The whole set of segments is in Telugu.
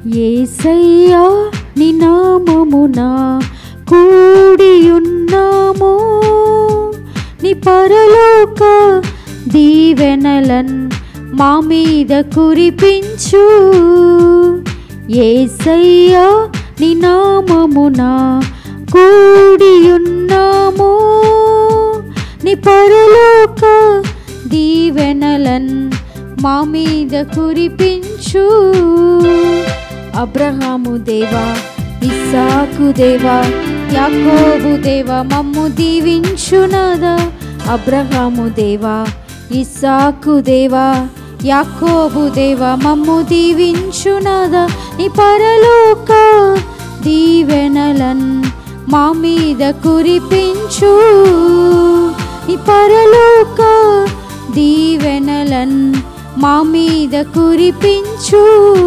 ఏసయ్యా నీ నామమున కూడియున్నాము నీ పరలోక దీవెనలన్ మా మీద కురిపించు ఏసయ్యా నీ నామమున కూడియున్నాము నీ పరలోక దీవెనలన్ మా మీద కురిపించు అబ్రహాము దేవా ఇస్సాకు దేవా యాకోబు దేవా మమ్ము దీవించునదా అబ్రహాము దేవా ఇస్సాకు దేవా యాకోబు దేవా మమ్ము దీవించునదా నీ పరలోక దీవెనలన్ మా మీద కురిపించు నీ పరలోక దీవెనలన్ మా మీద కురిపించు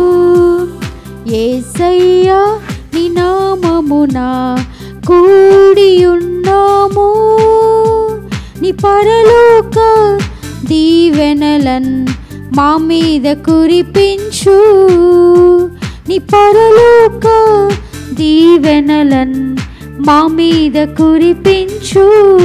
ఏసయ్యా నీ నామమున కూడియున్నాము నీ పరలోక దీవెనలన్ మా మీద కురిపించు నీ పరలోక దీవెనలన్ మా మీద కురిపించు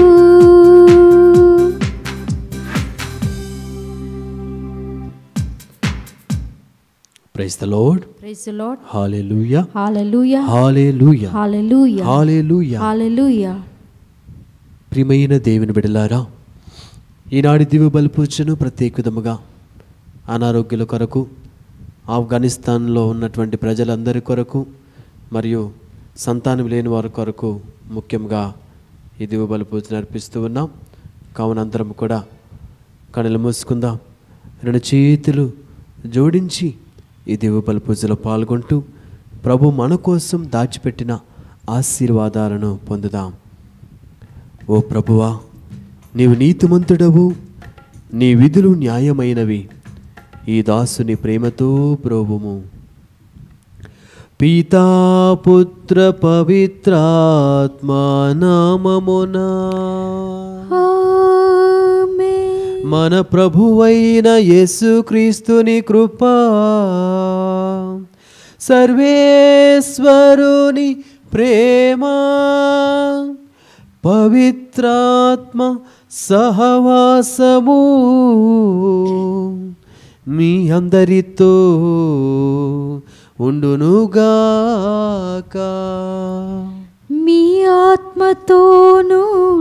praise the Lord praise the Lord hallelujah hallelujah hallelujah hallelujah hallelujah hallelujah ప్రియమైన దేవుని బిడలారా ఈనాటి దివ్య బలిపూజను ప్రత్యేక విధముగా అనారోగ్యుల కొరకు ఆఫ్ఘనిస్తాన్లో ఉన్నటువంటి ప్రజలందరి కొరకు మరియు సంతానం లేని వారి కొరకు ముఖ్యంగా ఈ దివ్య బలిపూజను అర్పిస్తూ ఉన్నాం కావున అందరం కూడా కనులు మూసుకుందాం రెండు చేతులు జోడించి ఈ దివ్య బలిపూజలో పాల్గొంటూ ప్రభు మన కోసం దాచిపెట్టిన ఆశీర్వాదాలను పొందుదాం ఓ ప్రభువా నీవు నీతిమంతుడవు నీ విధులు న్యాయమైనవి ఈ దాసుని ప్రేమతో ప్రోభుము పితా పుత్ర పవిత్రాత్మ నామమునా ఆమేన్ మన ప్రభువైన యేసుక్రీస్తుని కృపా సర్వేశ్వరుని ప్రేమ పవిత్రాత్మ సహవాసము మీ అందరితో ఉండునుగాక మీ ఆత్మతోను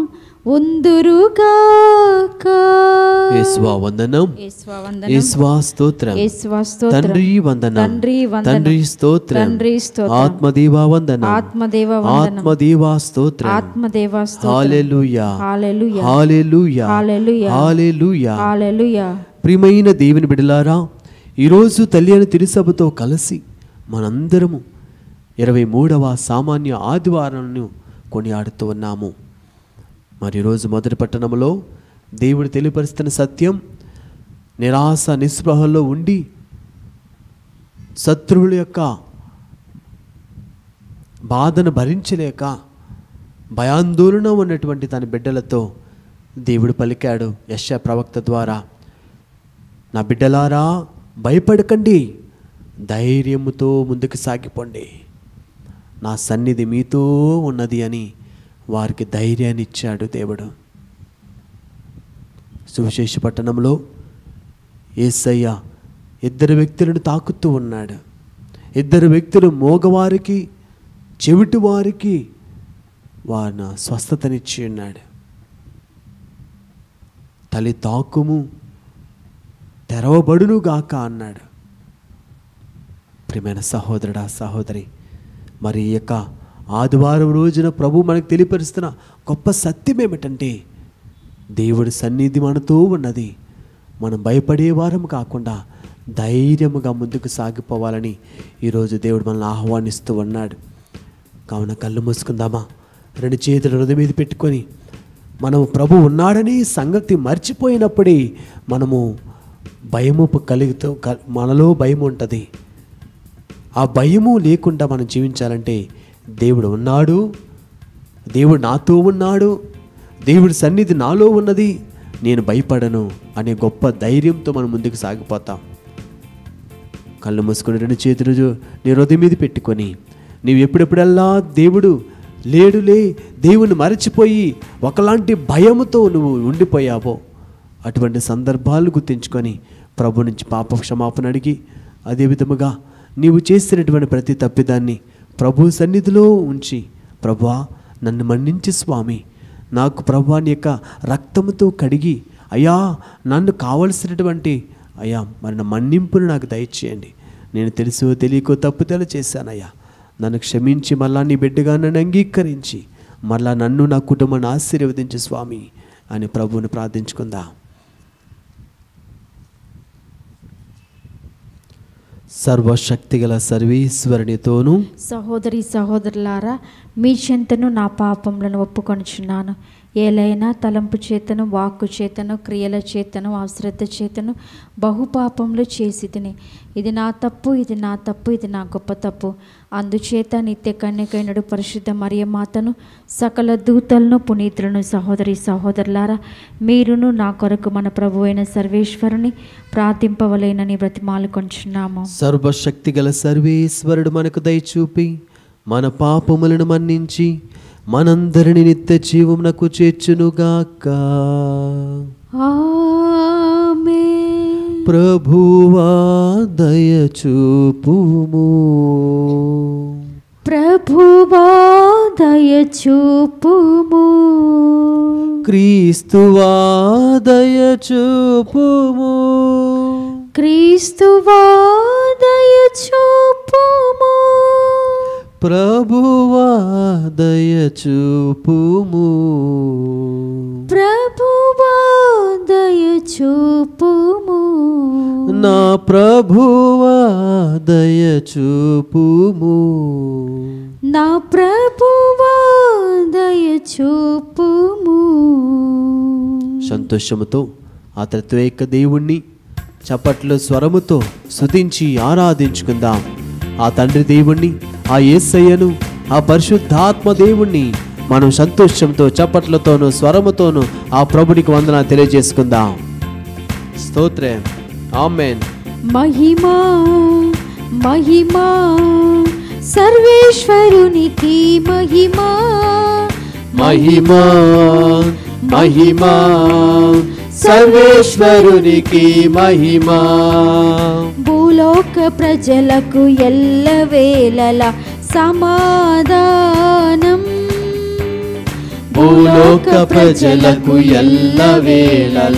ఉందురుగాక యేసువా వందనం యేసువా వందనం. యేసువా స్తోత్రం యేసువా స్తోత్రం. తండ్రి వందనం తండ్రి వందనం. తండ్రి స్తోత్రం తండ్రి స్తోత్రం. ఆత్మదేవా వందనం ఆత్మదేవ వందనం. ఆత్మదేవా స్తోత్రం ఆత్మదేవ స్తోత్రం. Hallelujah hallelujah. Hallelujah hallelujah. Hallelujah hallelujah. ప్రియమైన దేవుని బిడలారా ఈరోజు తల్లి అని తిరుసభతో కలిసి మనందరము ఇరవై మూడవ సామాన్య ఆదివారంను కొనియాడుతూ ఉన్నాము మరి ఈరోజు మొదటి పట్టణంలో దేవుడు తెలియపరుస్తున్న సత్యం నిరాశ నిస్పృహల్లో ఉండి శత్రువుల యొక్క బాధను భరించలేక భయాందోళన ఉన్నటువంటి తన బిడ్డలతో దేవుడు పలికాడు యశ ప్రవక్త ద్వారా నా బిడ్డలారా భయపడకండి ధైర్యముతో ముందుకు సాగిపోండి నా సన్నిధి మీతో ఉన్నది అని వారికి ధైర్యాన్ని ఇచ్చాడు దేవుడు సువిశేష పట్టణంలో ఏసయ్య ఇద్దరు వ్యక్తులను తాకుతూ ఉన్నాడు ఇద్దరు వ్యక్తులు మోగవారికి చెవిటి వారికి వారిని స్వస్థతనిచ్చి ఉన్నాడు తల్లి తాకుము తెరవబడును గాక అన్నాడు ప్రియమైన సహోదరుడా సహోదరి మరి ఈ యొక్క ఆదివారం రోజున ప్రభు మనకు తెలియపరుస్తున్న గొప్ప సత్యం ఏమిటంటే దేవుడి సన్నిధి మనతో ఉన్నది మనం భయపడే వారం కాకుండా ధైర్యముగా ముందుకు సాగిపోవాలని ఈరోజు దేవుడు మనల్ని ఆహ్వానిస్తూ ఉన్నాడు కావున కళ్ళు మూసుకుందామా రెండు చేతులు హృదయం మీద పెట్టుకొని మనం ప్రభు ఉన్నాడని సంగతి మర్చిపోయినప్పుడే మనము భయము కలుగుతూ క- మనలో భయం ఉంటుంది ఆ భయము లేకుండా మనం జీవించాలంటే దేవుడు ఉన్నాడు దేవుడు నాతో ఉన్నాడు దేవుడి సన్నిధి నాలో ఉన్నది నేను భయపడను అనే గొప్ప ధైర్యంతో మనం ముందుకు సాగిపోతాం కళ్ళు మూసుకొని రెండు చేతులు జో- నీ హృదయం మీద పెట్టుకొని నీవు ఎప్పుడెప్పుడల్లా దేవుడు లేడులే దేవుని మరచిపోయి ఒకలాంటి భయముతో నువ్వు ఉండిపోయావో అటువంటి సందర్భాలు గుర్తించుకొని ప్రభు నుంచి పాప క్షమాపణ అడిగి అదే విధముగా నీవు చేసినటువంటి ప్రతి తప్పిదాన్ని ప్రభు సన్నిధిలో ఉంచి ప్రభువా నన్ను మన్నించి స్వామి నాకు ప్రభువాని యొక్క రక్తముతో కడిగి అయ్యా నన్ను కావలసినటువంటి అయ్యా మరి నా మన్నింపును నాకు దయచేయండి నేను తెలుసో తెలియకో తప్పుదల చేశానయ్యా నన్ను క్షమించి మళ్ళా నీ బిడ్డగా నన్ను అంగీకరించి మళ్ళా నన్ను నా కుటుంబాన్ని ఆశీర్వదించు స్వామి అని ప్రభువుని ప్రార్థించుకుందాం సర్వశక్తిగల సర్వీశ్వరునితోనూ సహోదరి సహోదరులారా మీ చెంతను నా పాపములను ఒప్పుకొనుచున్నాను ఏలైనా తలంపు చేతను వాక్కు చేతను క్రియల చేతను అశ్రద్ధ చేతను బహుపాపములు చేసి తిని ఇది నా తప్పు ఇది నా తప్పు ఇది నా గొప్ప తప్పు అందుచేత నిత్య కన్యకైనడు పరిశుద్ధ మరియమాతను సకల దూతలను పునీతులను సహోదరి సహోదరులారా మీరును నా కొరకు మన ప్రభు అయిన సర్వేశ్వరుని ప్రార్థింపవలేనని బ్రతిమాలు కొంచున్నాము సర్వశక్తిగల సర్వేశ్వరుడు మనకు దయచూపి మన పాపములను మన్నించి మనందరిని నిత్య జీవమునకు చేర్చునుగాక ఆమేన్. ప్రభువా దయచూపుము ప్రభువా దయచూపుము క్రీస్తువా దయచూపుము క్రీస్తువా దయచూపుము ప్రభువా దయచూపుము ప్రభువా దయచూపుము నా ప్రభువా దయచూపుము నా ప్రభువా దయచూపుము సంతోషముతో ఆ తత్వేక దేవుణ్ణి చప్పట్లు స్వరముతో స్తుతించి ఆరాధించుకుందాం ఆ తండ్రి దేవుణ్ణి ఆ యేసయ్యను ఆ పరిశుద్ధాత్మ దేవుణ్ణి మనం సంతోషంతో చప్పట్లతోనూ స్వరముతోనూ ఆ ప్రభునికి వందన తెలియజేసుకుందాం స్తోత్రం ఆమెన్ మహిమా మహిమా సర్వేశ్వరునికి మహిమా మహిమా మహిమా సర్వేశ్వరునికి మహిమా భూలోక ప్రజలకు ఎల్లవేళల సమాధానం భూలోక ప్రజలకు ఎల్లవేళల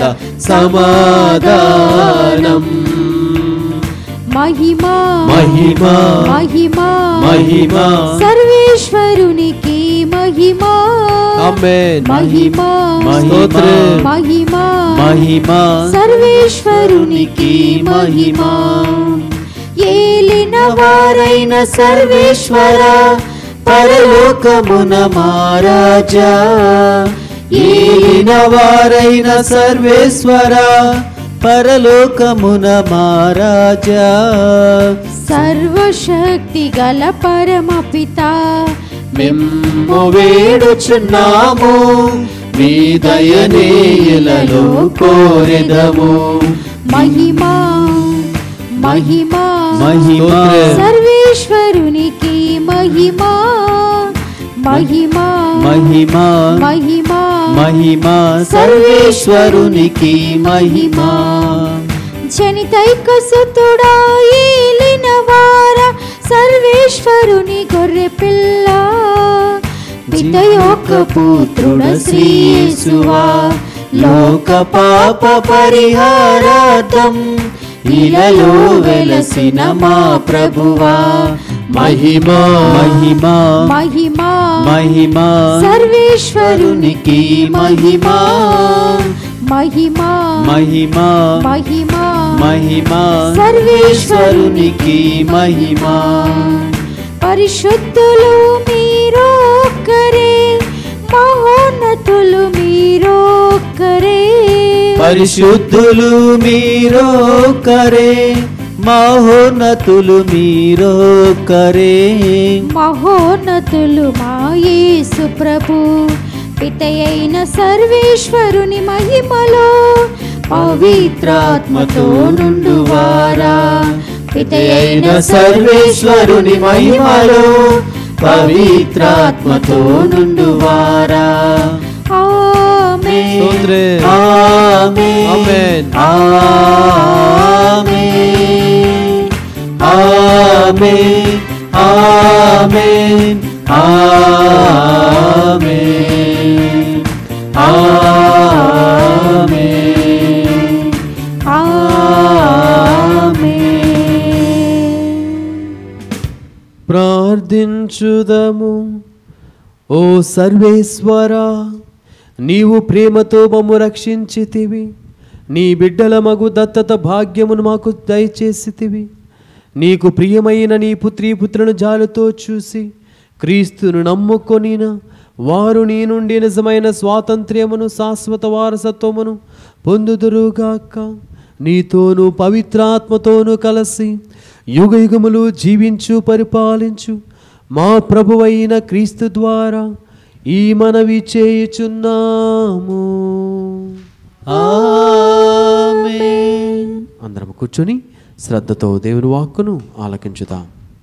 సమాధానం మహిమా మహిమా మహిమా మహిమా సర్వేశ్వరునికి మహిమా ఆమేన్ మహిమా స్తోత్రం మహిమా మహిమా సర్వేశ్వరునికి మహిమా ఏలిన వారైన సర్వేశ్వర పరలోకమున మారాజా ఏలిన వారైన సర్వేశ్వర పరలోకమున మారాజా సర్వశక్తి గల పరమపిత మిమ్ము వేడుచున్నాము మీ దయనేయులలో కోరెదము మహిమా మహిమా మహిమా సర్వేశ్వరునికి మహిమా మహిమా మహిమా మహిమా మహిమా సర్వేశ్వరునికి మహిమా జనితైక సుతుడా ఏలిన వార సర్వేశ్వరుని గొర్రె పిల్ల పితయొక్క పుత్రుడ శ్రీయేసువా లోక పాప పరిహారార్థం ఇలలో వెలసిన మా ప్రభువా మహిమా మహిమా మహిమా మహిమా సర్వేశ్వరునికి మహిమా మహిమా మహిమా మహిమా మహిమా సర్వేశ్వరునికి మహిమా పరిశుద్ధులు మీరొక్కరే మహోన్నతులు మీరొక్కరే పరిశుద్ధులు మీరో కరే మహోన్నతులు మీరో కరే మహోన్నతులు మా యేసు ప్రభు పితయైన సర్వేశ్వరుని మహిమలో పవిత్రాత్మతో నుండువారా పిత అయిన సర్వేశ్వరుని మహిమలో పవిత్రాత్మతో నుండువారా ఆమేన్. స్తోత్రే ఆమేన్ ఆమేన్. ఆమేన్ ఆమేన్ ఆమేన్ ఆమేన్ ప్రార్థించుదము ఓ సర్వేశ్వరా నీవు ప్రేమతో మమ్ము రక్షించితివి నీ బిడ్డల మగు దత్తత భాగ్యమును మాకు దయచేసితివి నీకు ప్రియమైన నీ పుత్రీ పుత్రులను జాలుతో చూసి క్రీస్తును నమ్ముకొనిన వారు నీ నుండి నిజమైన స్వాతంత్ర్యమును శాశ్వత వారసత్వమును పొందుదురుగాక నీతోనూ పవిత్రాత్మతోనూ కలిసి యుగ యుగములు జీవించు పరిపాలించు మా ప్రభువైన క్రీస్తు ద్వారా ఈ మనవి చేయుచున్నాము ఆమేన్ అందరం కూర్చొని శ్రద్ధతో దేవుని వాక్కును ఆలకించుదాం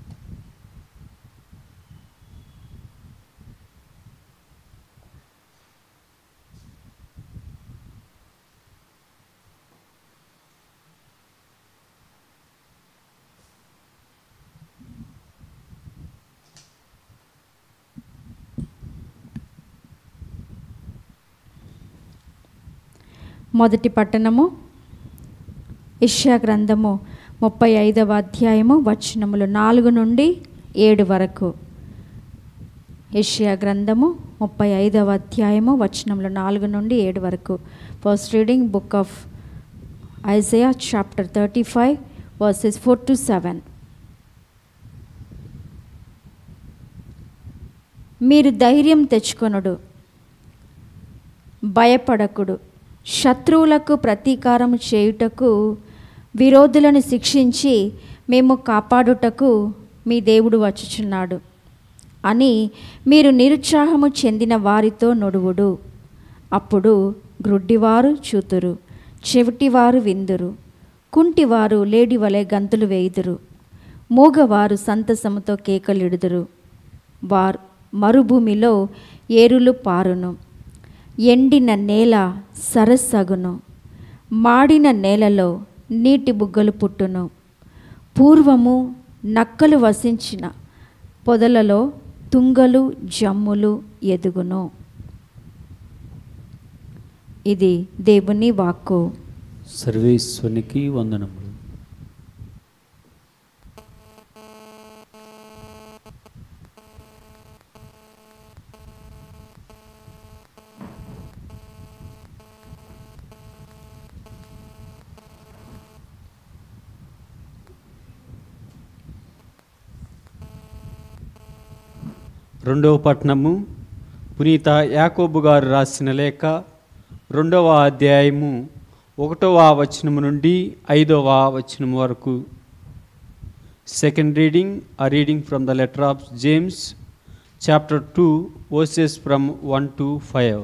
మొదటి పట్టణము ఇష్యా గ్రంథము ముప్పై ఐదవ అధ్యాయము వచనములు నాలుగు నుండి ఏడు వరకు ఇష్యా గ్రంథము ముప్పై ఐదవ అధ్యాయము వచనములు నాలుగు నుండి ఏడు వరకు first reading book of Isaiah chapter thirty five verses four to seven మీరు ధైర్యం తెచ్చుకొనుడు భయపడకుడు శత్రువులకు ప్రతీకారం చేయుటకు విరోధులను శిక్షించి మేము కాపాడుటకు మీ దేవుడు వచ్చుచున్నాడు అని మీరు నిరుత్సాహము చెందిన వారితో నొడువుడు అప్పుడు గ్రుడ్డివారు చూతురు చెవిటివారు విందురు కుంటివారు లేడి వలె గంతులు వేయుదురు మూగవారు సంతసముతో కేకలిడుదురు వారు మరుభూమిలో ఏరులు పారును ఎండిన నేల సరస్సగును మాడిన నేలలో నీటి బుగ్గలు పుట్టును పూర్వము నక్కలు వసించిన పొదలలో తుంగలు జమ్ములు ఎదుగును ఇది దేవుని వాక్కు సర్వేశ్వరునికి వందనములు రెండవ పట్టణము పునీత యాకోబు గారు రాసిన లేఖ రెండవ అధ్యాయము ఒకటవ వచనము నుండి ఐదవ వచనము వరకు సెకండ్ రీడింగ్ ఆ reading from the letter of James chapter two verses from one to five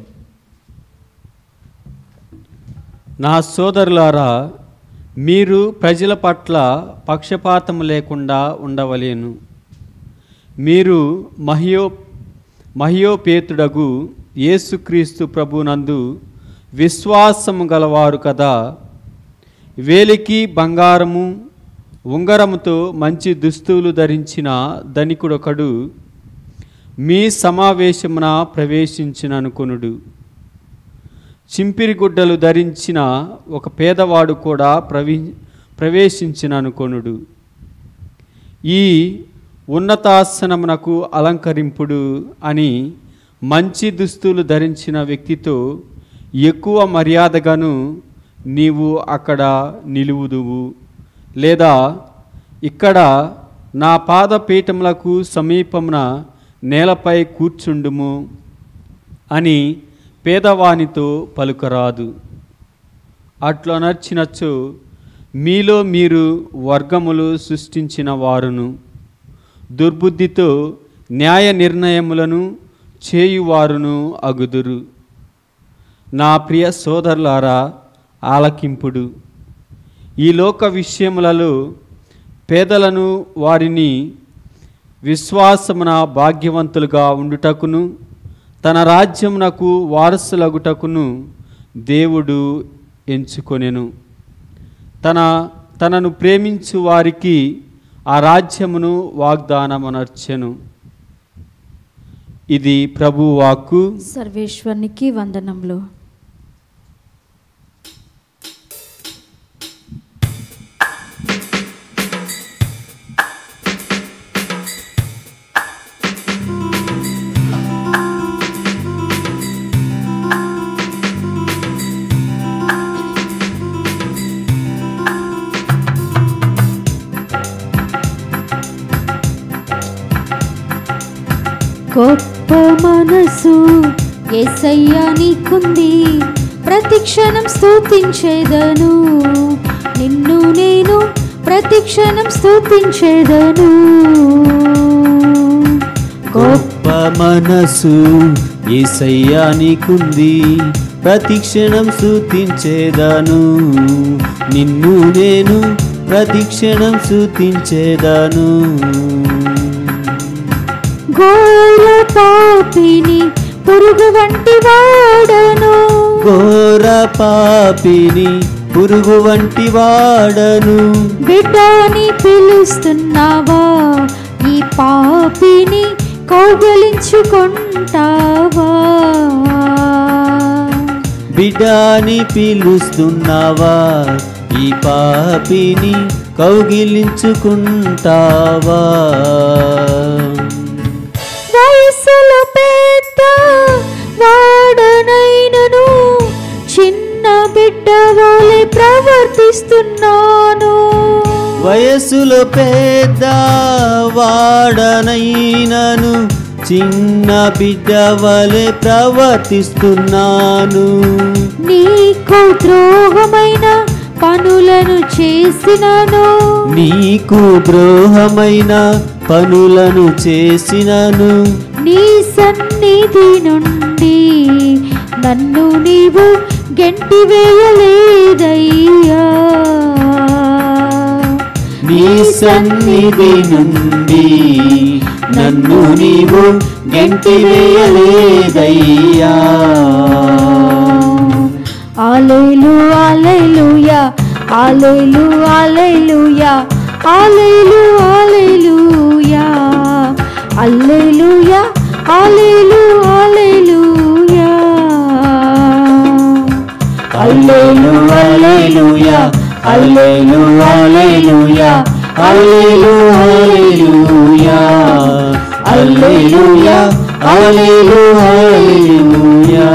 నా సోదరులారా మీరు ప్రజల పట్ల పక్షపాతం లేకుండా ఉండవలేను మీరు మహియో మహియోపేతుడగు యేసుక్రీస్తు ప్రభునందు విశ్వాసము గలవారు కదా వేలికి బంగారము ఉంగరముతో మంచి దుస్తులు ధరించిన ధనికుడొకడు మీ సమావేశమున ప్రవేశించిననుకొనుడు చింపిరి గుడ్డలు ధరించిన ఒక పేదవాడు కూడా ప్రవి ప్రవేశించిననుకొనుడు ఈ ఉన్నతాసనమునకు అలంకరింపుడు అని మంచి దుస్తులు ధరించిన వ్యక్తితో ఎక్కువ మర్యాదగాను నీవు అక్కడ నిలువుదువు లేదా ఇక్కడ నా పాదపీఠములకు సమీపమున నేలపై కూర్చుండుము అని పేదవానితో పలుకరాదు అట్లా నచ్చినచో మీలో మీరు వర్గములు సృష్టించిన వారును దుర్బుద్ధితో న్యాయ నిర్ణయములను చేయువారును అగుదురు నా ప్రియ సోదరులారా ఆలకింపుడు ఈ లోక విషయములలో పేదలను వారిని విశ్వాసమున భాగ్యవంతులుగా ఉండుటకును తన రాజ్యమునకు వారసులగుటకును దేవుడు ఎంచుకొనెను తన తనను ప్రేమించు వారికి ఆ రాజ్యమును వాగ్దానమునర్చెను ఇది ప్రభు వాక్కు సర్వేశ్వరునికి వందనములు గొప్ప మనసు ఏసయ్యా నీకుంది ప్రతి క్షణం స్తుతించేదను నిన్ను నేను ప్రతి క్షణం స్తుతించేదను గొప్ప మనసు ఏసయ్యా నీకుంది ప్రతి క్షణం స్థుతించేదాను నిన్ను నేను ప్రతి క్షణం స్థుతించేదాను ఘోర పాపిని పురుగు వంటి వాడను ఘోర పాపిని పురుగు వంటి వాడను బిడ్డని పిలుస్తున్నావా ఈ పాపిని కౌగలించుకుంటావా బిడ్డాని పిలుస్తున్నావా ఈ పాపిని కౌగిలించుకుంటావా వయసులో పెద్ద వాడనైనను చిన్న బిడ్డ వలె ప్రవర్తిస్తున్నాను వయస్సులో పెద్ద వాడనైనను చిన్న బిడ్డ వలె ప్రవర్తిస్తున్నాను నీకు ద్రోహమైన పనులను చేసినను నీకు ద్రోహమైన పనులను చేసినను నీ సన్నిధి నుండి నన్ను నీవు గెంటి వేయలేదయ్యా నీ సన్నిధి నుండి నన్ను నీవు గెంటి వేయలేదయ్యా ఆలేలు ఆలేలుయా ఆలేలు ఆలేలుయా ఆలేలు ఆలేలుయా అల్లేలుయా ఆలేలు ఆలేలుయా అల్లేలు అల్లేలుయా అల్లేలు అల్లేలుయా అల్లేలు అల్లేలుయా అల్లేలుయా అల్లేలు అల్లేలుయా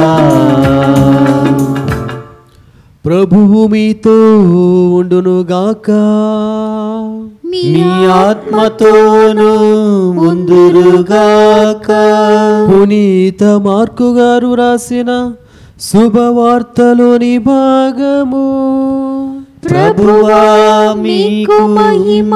ప్రభువు మీతో ఉండునుగాక మీ మీ ఆత్మతోను ముందురుగాక పునీత మార్కు గారు రాసిన శుభవార్తలోని భాగము ప్రభువా మీకు మహిమ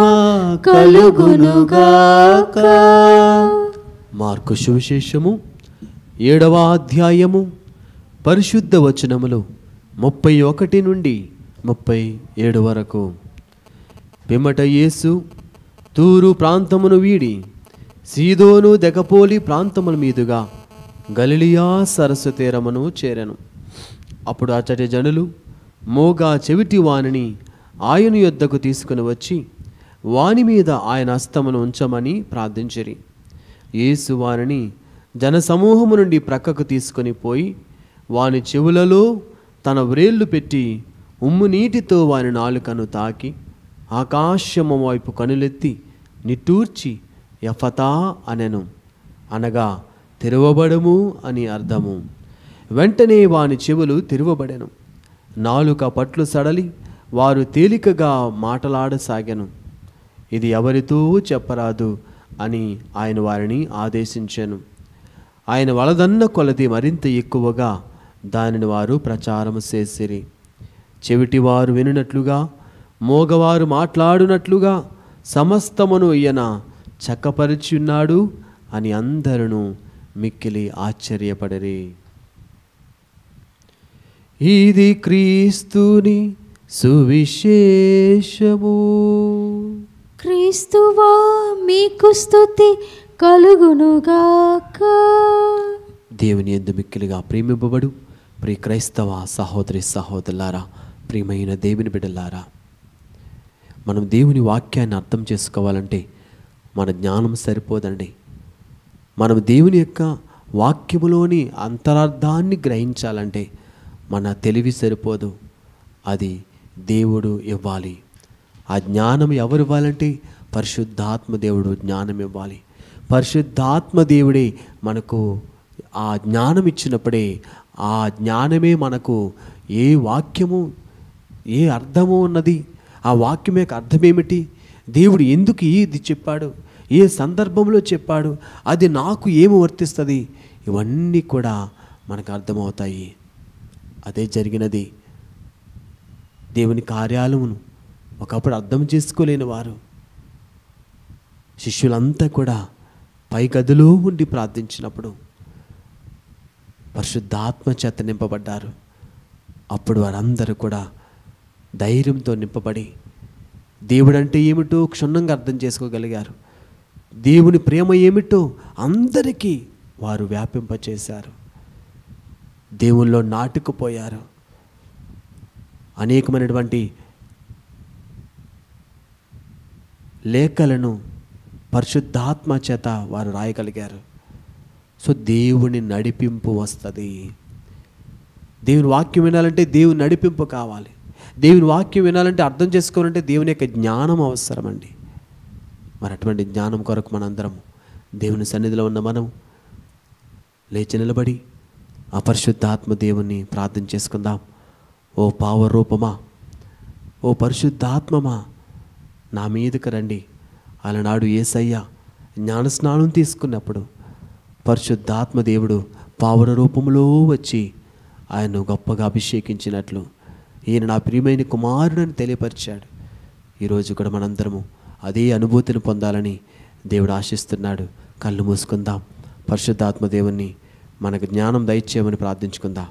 కలుగునుగాక మార్కు సువిశేషము ఏడవ అధ్యాయము పరిశుద్ధ వచనములు ముప్పై ఒకటి నుండి ముప్పై ఏడు వరకు పిమ్మట యేసు తూరు ప్రాంతమును వీడి సీదోను దెకపోలి ప్రాంతముల మీదుగా గలిలియా సరస్సు తీరమును చేరెను అప్పుడు అచ్చటి జనులు మోగా చెవిటి వానిని ఆయన యొద్దకు తీసుకుని వచ్చి వాని మీద ఆయన హస్తమును ఉంచమని ప్రార్థించిరి యేసు వారిని జనసమూహము నుండి ప్రక్కకు తీసుకొని పోయి వాని చెవులలో తన వ్రేళ్లు పెట్టి ఉమ్ము నీటితో వాని నాలుకను తాకి ఆకాశము వైపు కనులెత్తి నిట్టూర్చి యఫతా అనెను అనగా తెరవబడము అని అర్థము వెంటనే వాని చెవులు తెరవబడెను నాలుక పట్లు సడలి వారు తేలికగా మాటలాడసాగెను ఇది ఎవరితో చెప్పరాదు అని ఆయన వారిని ఆదేశించాను ఆయన వలదన్న కొలది మరింత ఎక్కువగా దానిని వారు ప్రచారము చేసిరి చెవిటివారు వినునట్లుగా మోగవారు మాట్లాడునట్లుగా సమస్తమును ఈయన చక్కపరిచి ఉన్నాడు అని అందరూ మిక్కిలి ఆశ్చర్యపడరి ఇది క్రీస్తుని సువిశేషము క్రీస్తువా మీకు స్థుతి కలుగునుగాక దేవుని ఎందు మిక్కిలిగా ప్రేమింపబడు ప్రియ క్రైస్తవ సహోదరి సహోదరులారా ప్రియమైన దేవుని బిడ్డలారా మనం దేవుని వాక్యాన్ని అర్థం చేసుకోవాలంటే మన జ్ఞానం సరిపోదండి మనం దేవుని యొక్క వాక్యములోని అంతరార్థాన్ని గ్రహించాలంటే మన తెలివి సరిపోదు అది దేవుడు ఇవ్వాలి ఆ జ్ఞానం ఎవరు ఇవ్వాలంటే పరిశుద్ధాత్మ దేవుడు జ్ఞానం ఇవ్వాలి పరిశుద్ధాత్మ దేవుడే మనకు ఆ జ్ఞానం ఇచ్చినప్పుడే ఆ జ్ఞానమే మనకు ఏ వాక్యము ఏ అర్థము ఉన్నది ఆ వాక్యం యొక్క అర్థం ఏమిటి దేవుడు ఎందుకు ఇది చెప్పాడు ఏ సందర్భంలో చెప్పాడు అది నాకు ఏమి వర్తిస్తుంది ఇవన్నీ కూడా మనకు అర్థమవుతాయి అదే జరిగినది దేవుని కార్యాలమును ఒకప్పుడు అర్థం చేసుకోలేని వారు శిష్యులంతా కూడా పై గదిలో ఉండి ప్రార్థించినప్పుడు పరిశుద్ధాత్మ చేత నింపబడ్డారు అప్పుడు వారందరూ కూడా ధైర్యంతో నింపబడి దేవుడంటే ఏమిటో క్షుణ్ణంగా అర్థం చేసుకోగలిగారు దేవుని ప్రేమ ఏమిటో అందరికీ వారు వ్యాపింపచేశారు దేవుల్లో నాటుకుపోయారు అనేకమైనటువంటి లేఖలను పరిశుద్ధాత్మ చేత వారు రాయగలిగారు సో దేవుని నడిపింపు వస్తుంది దేవుని వాక్యం వినాలంటే దేవుని నడిపింపు కావాలి దేవుని వాక్యం వినాలంటే అర్థం చేసుకోవాలంటే దేవుని యొక్క జ్ఞానం అవసరం అండి మరి అటువంటి జ్ఞానం కొరకు మనందరం దేవుని సన్నిధిలో ఉన్న మనం లేచి నిలబడి ఆ పరిశుద్ధాత్మ దేవుణ్ణి ప్రార్థన చేసుకుందాం ఓ పావ రూపమా ఓ పరిశుద్ధాత్మమా నా మీదకి రండి అలనాడు ఏసయ్య జ్ఞానస్నానం తీసుకున్నప్పుడు పరిశుద్ధాత్మ దేవుడు పావుర రూపంలో వచ్చి ఆయన్ను గొప్పగా అభిషేకించినట్లు ఈయన నా ప్రియమైన కుమారుడని తెలియపరిచాడు ఈరోజు కూడా మనందరము అదే అనుభూతిని పొందాలని దేవుడు ఆశిస్తున్నాడు కళ్ళు మూసుకుందాం పరిశుద్ధాత్మ దేవుణ్ణి మనకు జ్ఞానం దయచేయమని ప్రార్థించుకుందాం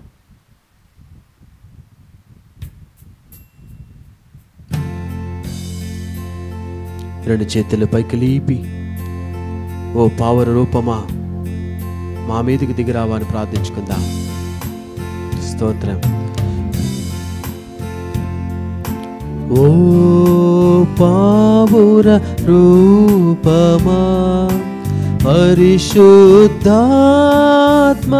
రెండు చేతులు పైకి లేపి ఓ పావర రూపమా మా మీదకి దిగిరావా అని ప్రార్థించుకుందాం స్తోత్రం ఓ పావుర రూపమా పరిశుద్ధాత్మా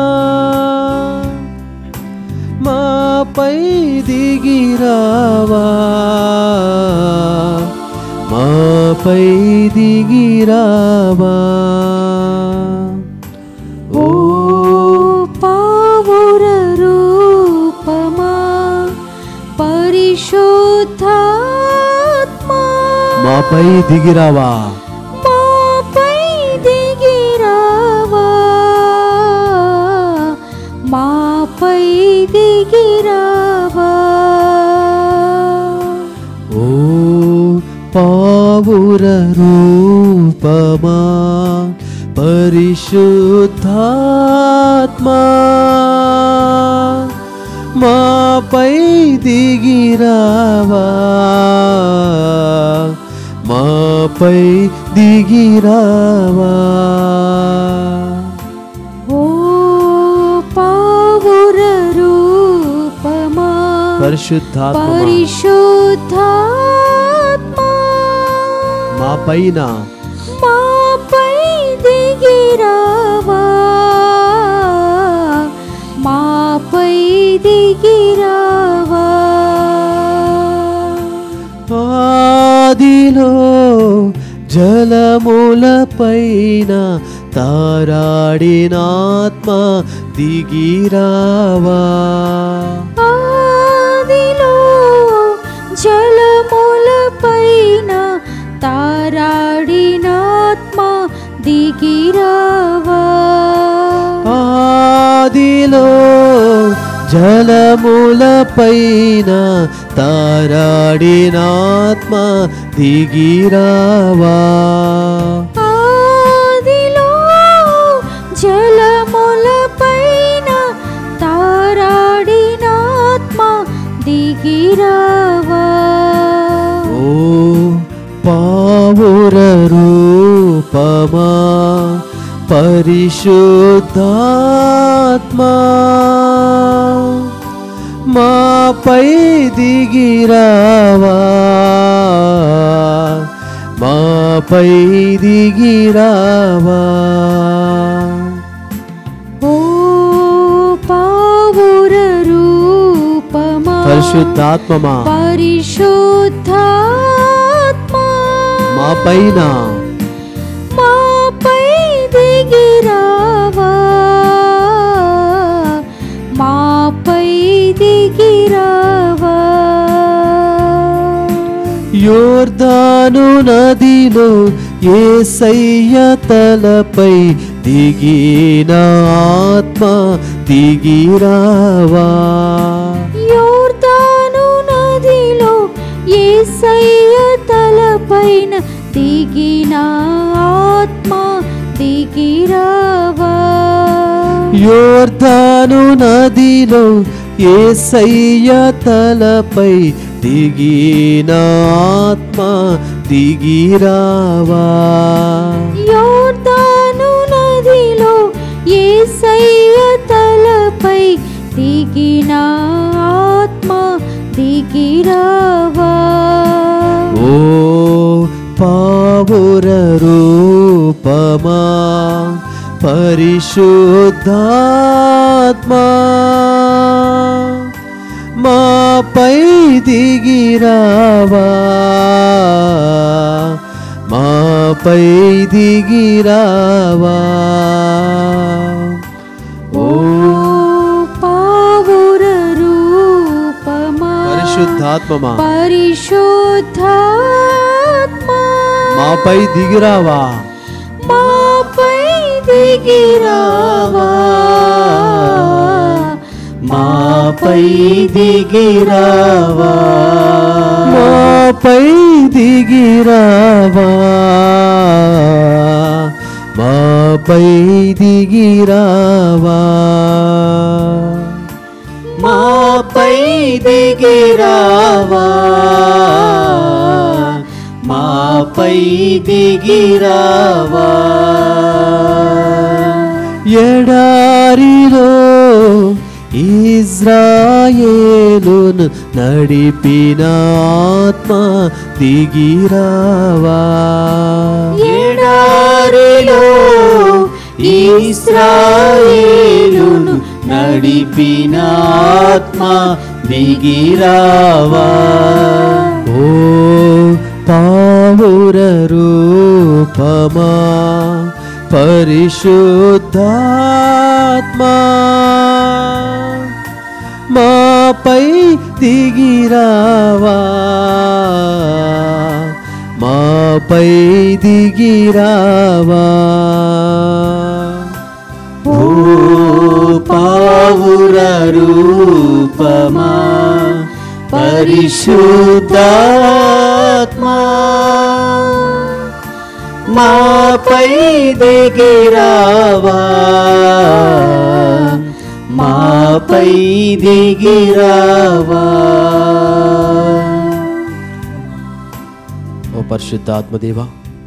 మాపై దిగిరావా మాపై దిగిరావా ఓ పావుర రూపమా పరిశుద్ధాత్మా మాపై దిగిరావా మాపై దిగిరావా మాపై దిగిరావా ఓ పావుర రూపమా పరిశుద్ధాత్మా మాపై దిగిరావా మాపై దిగిరావా ఓ పావుర రూపమా పరిశుద్ధాత్మ పరిశుద్ధాత్మా మా పైన మాపై దిగిరావా మాపై దిగిరావా ఆదిలో జలముల పైన తారాడినాత్మ దిగిరావా ఆదిలో జలముల పైన తారాడినాత్మ దిగిరావా ఆదిలో జలముల పైన తారాడినాత్మ దిగిరావా ఆదిలో జలముల పైన తారాడినాత్మ దిగిరావా ఓ పావుర రూపమా పరిశుద్ధాత్మా మాపై దిగిరావా మాపై దిగిరావా ఓ పావుర రూపమా పరిశుద్ధాత్మమా పరిశుద్ధాత్మా మా పైన మాపై దిగిరావా మాపై దిగిరావా యోర్దాను నదిలో ఏసయ్య తలపై దిగిన ఆత్మ దిగిరావా యోర్దాను నదిలో యేసయ్య తలపైన దిగిన ఆత్మ దిగిరావా యోర్దాను నదిలో ఏసయ్య తలపై దిగిన ఆత్మ దిగిరావా యోర్దాను నదిలో యేసయ్య తలపై దిగిన ఆత్మ దిగిరావా ఓ పావుర రూపమా పరిశుద్ధాత్మా మాపై దిగిరావా మాపై దిగిరావా ఓ పావుర రూపమా పరిశుద్ధాత్మమా పరిశుద్ధాత్మా మాపై దిగిరావా మాపై దిగిరావా మాపై దిగిరావా మాపై దిగిరావా మాపై దిగిరావా మాపై దిగిరావా మాపై దిగిరావా ఎడారిలో ఇజ్రాయేలును నడిపిన ఆత్మ దిగిరావా ఎడారిలో ఇస్రాయేలును నడిపిన ఆత్మ దిగిరావా ఓ పావుర రూపమా పరిశుద్ధాత్మా మాపై దిగిరావా మాపై దిగిరావా ఓ పావుర రూపమా పరిశుద్ధాత్మా మాపై దిగిరావా మాపై దిగిరావా ఓ పరిశుద్ధాత్మదేవా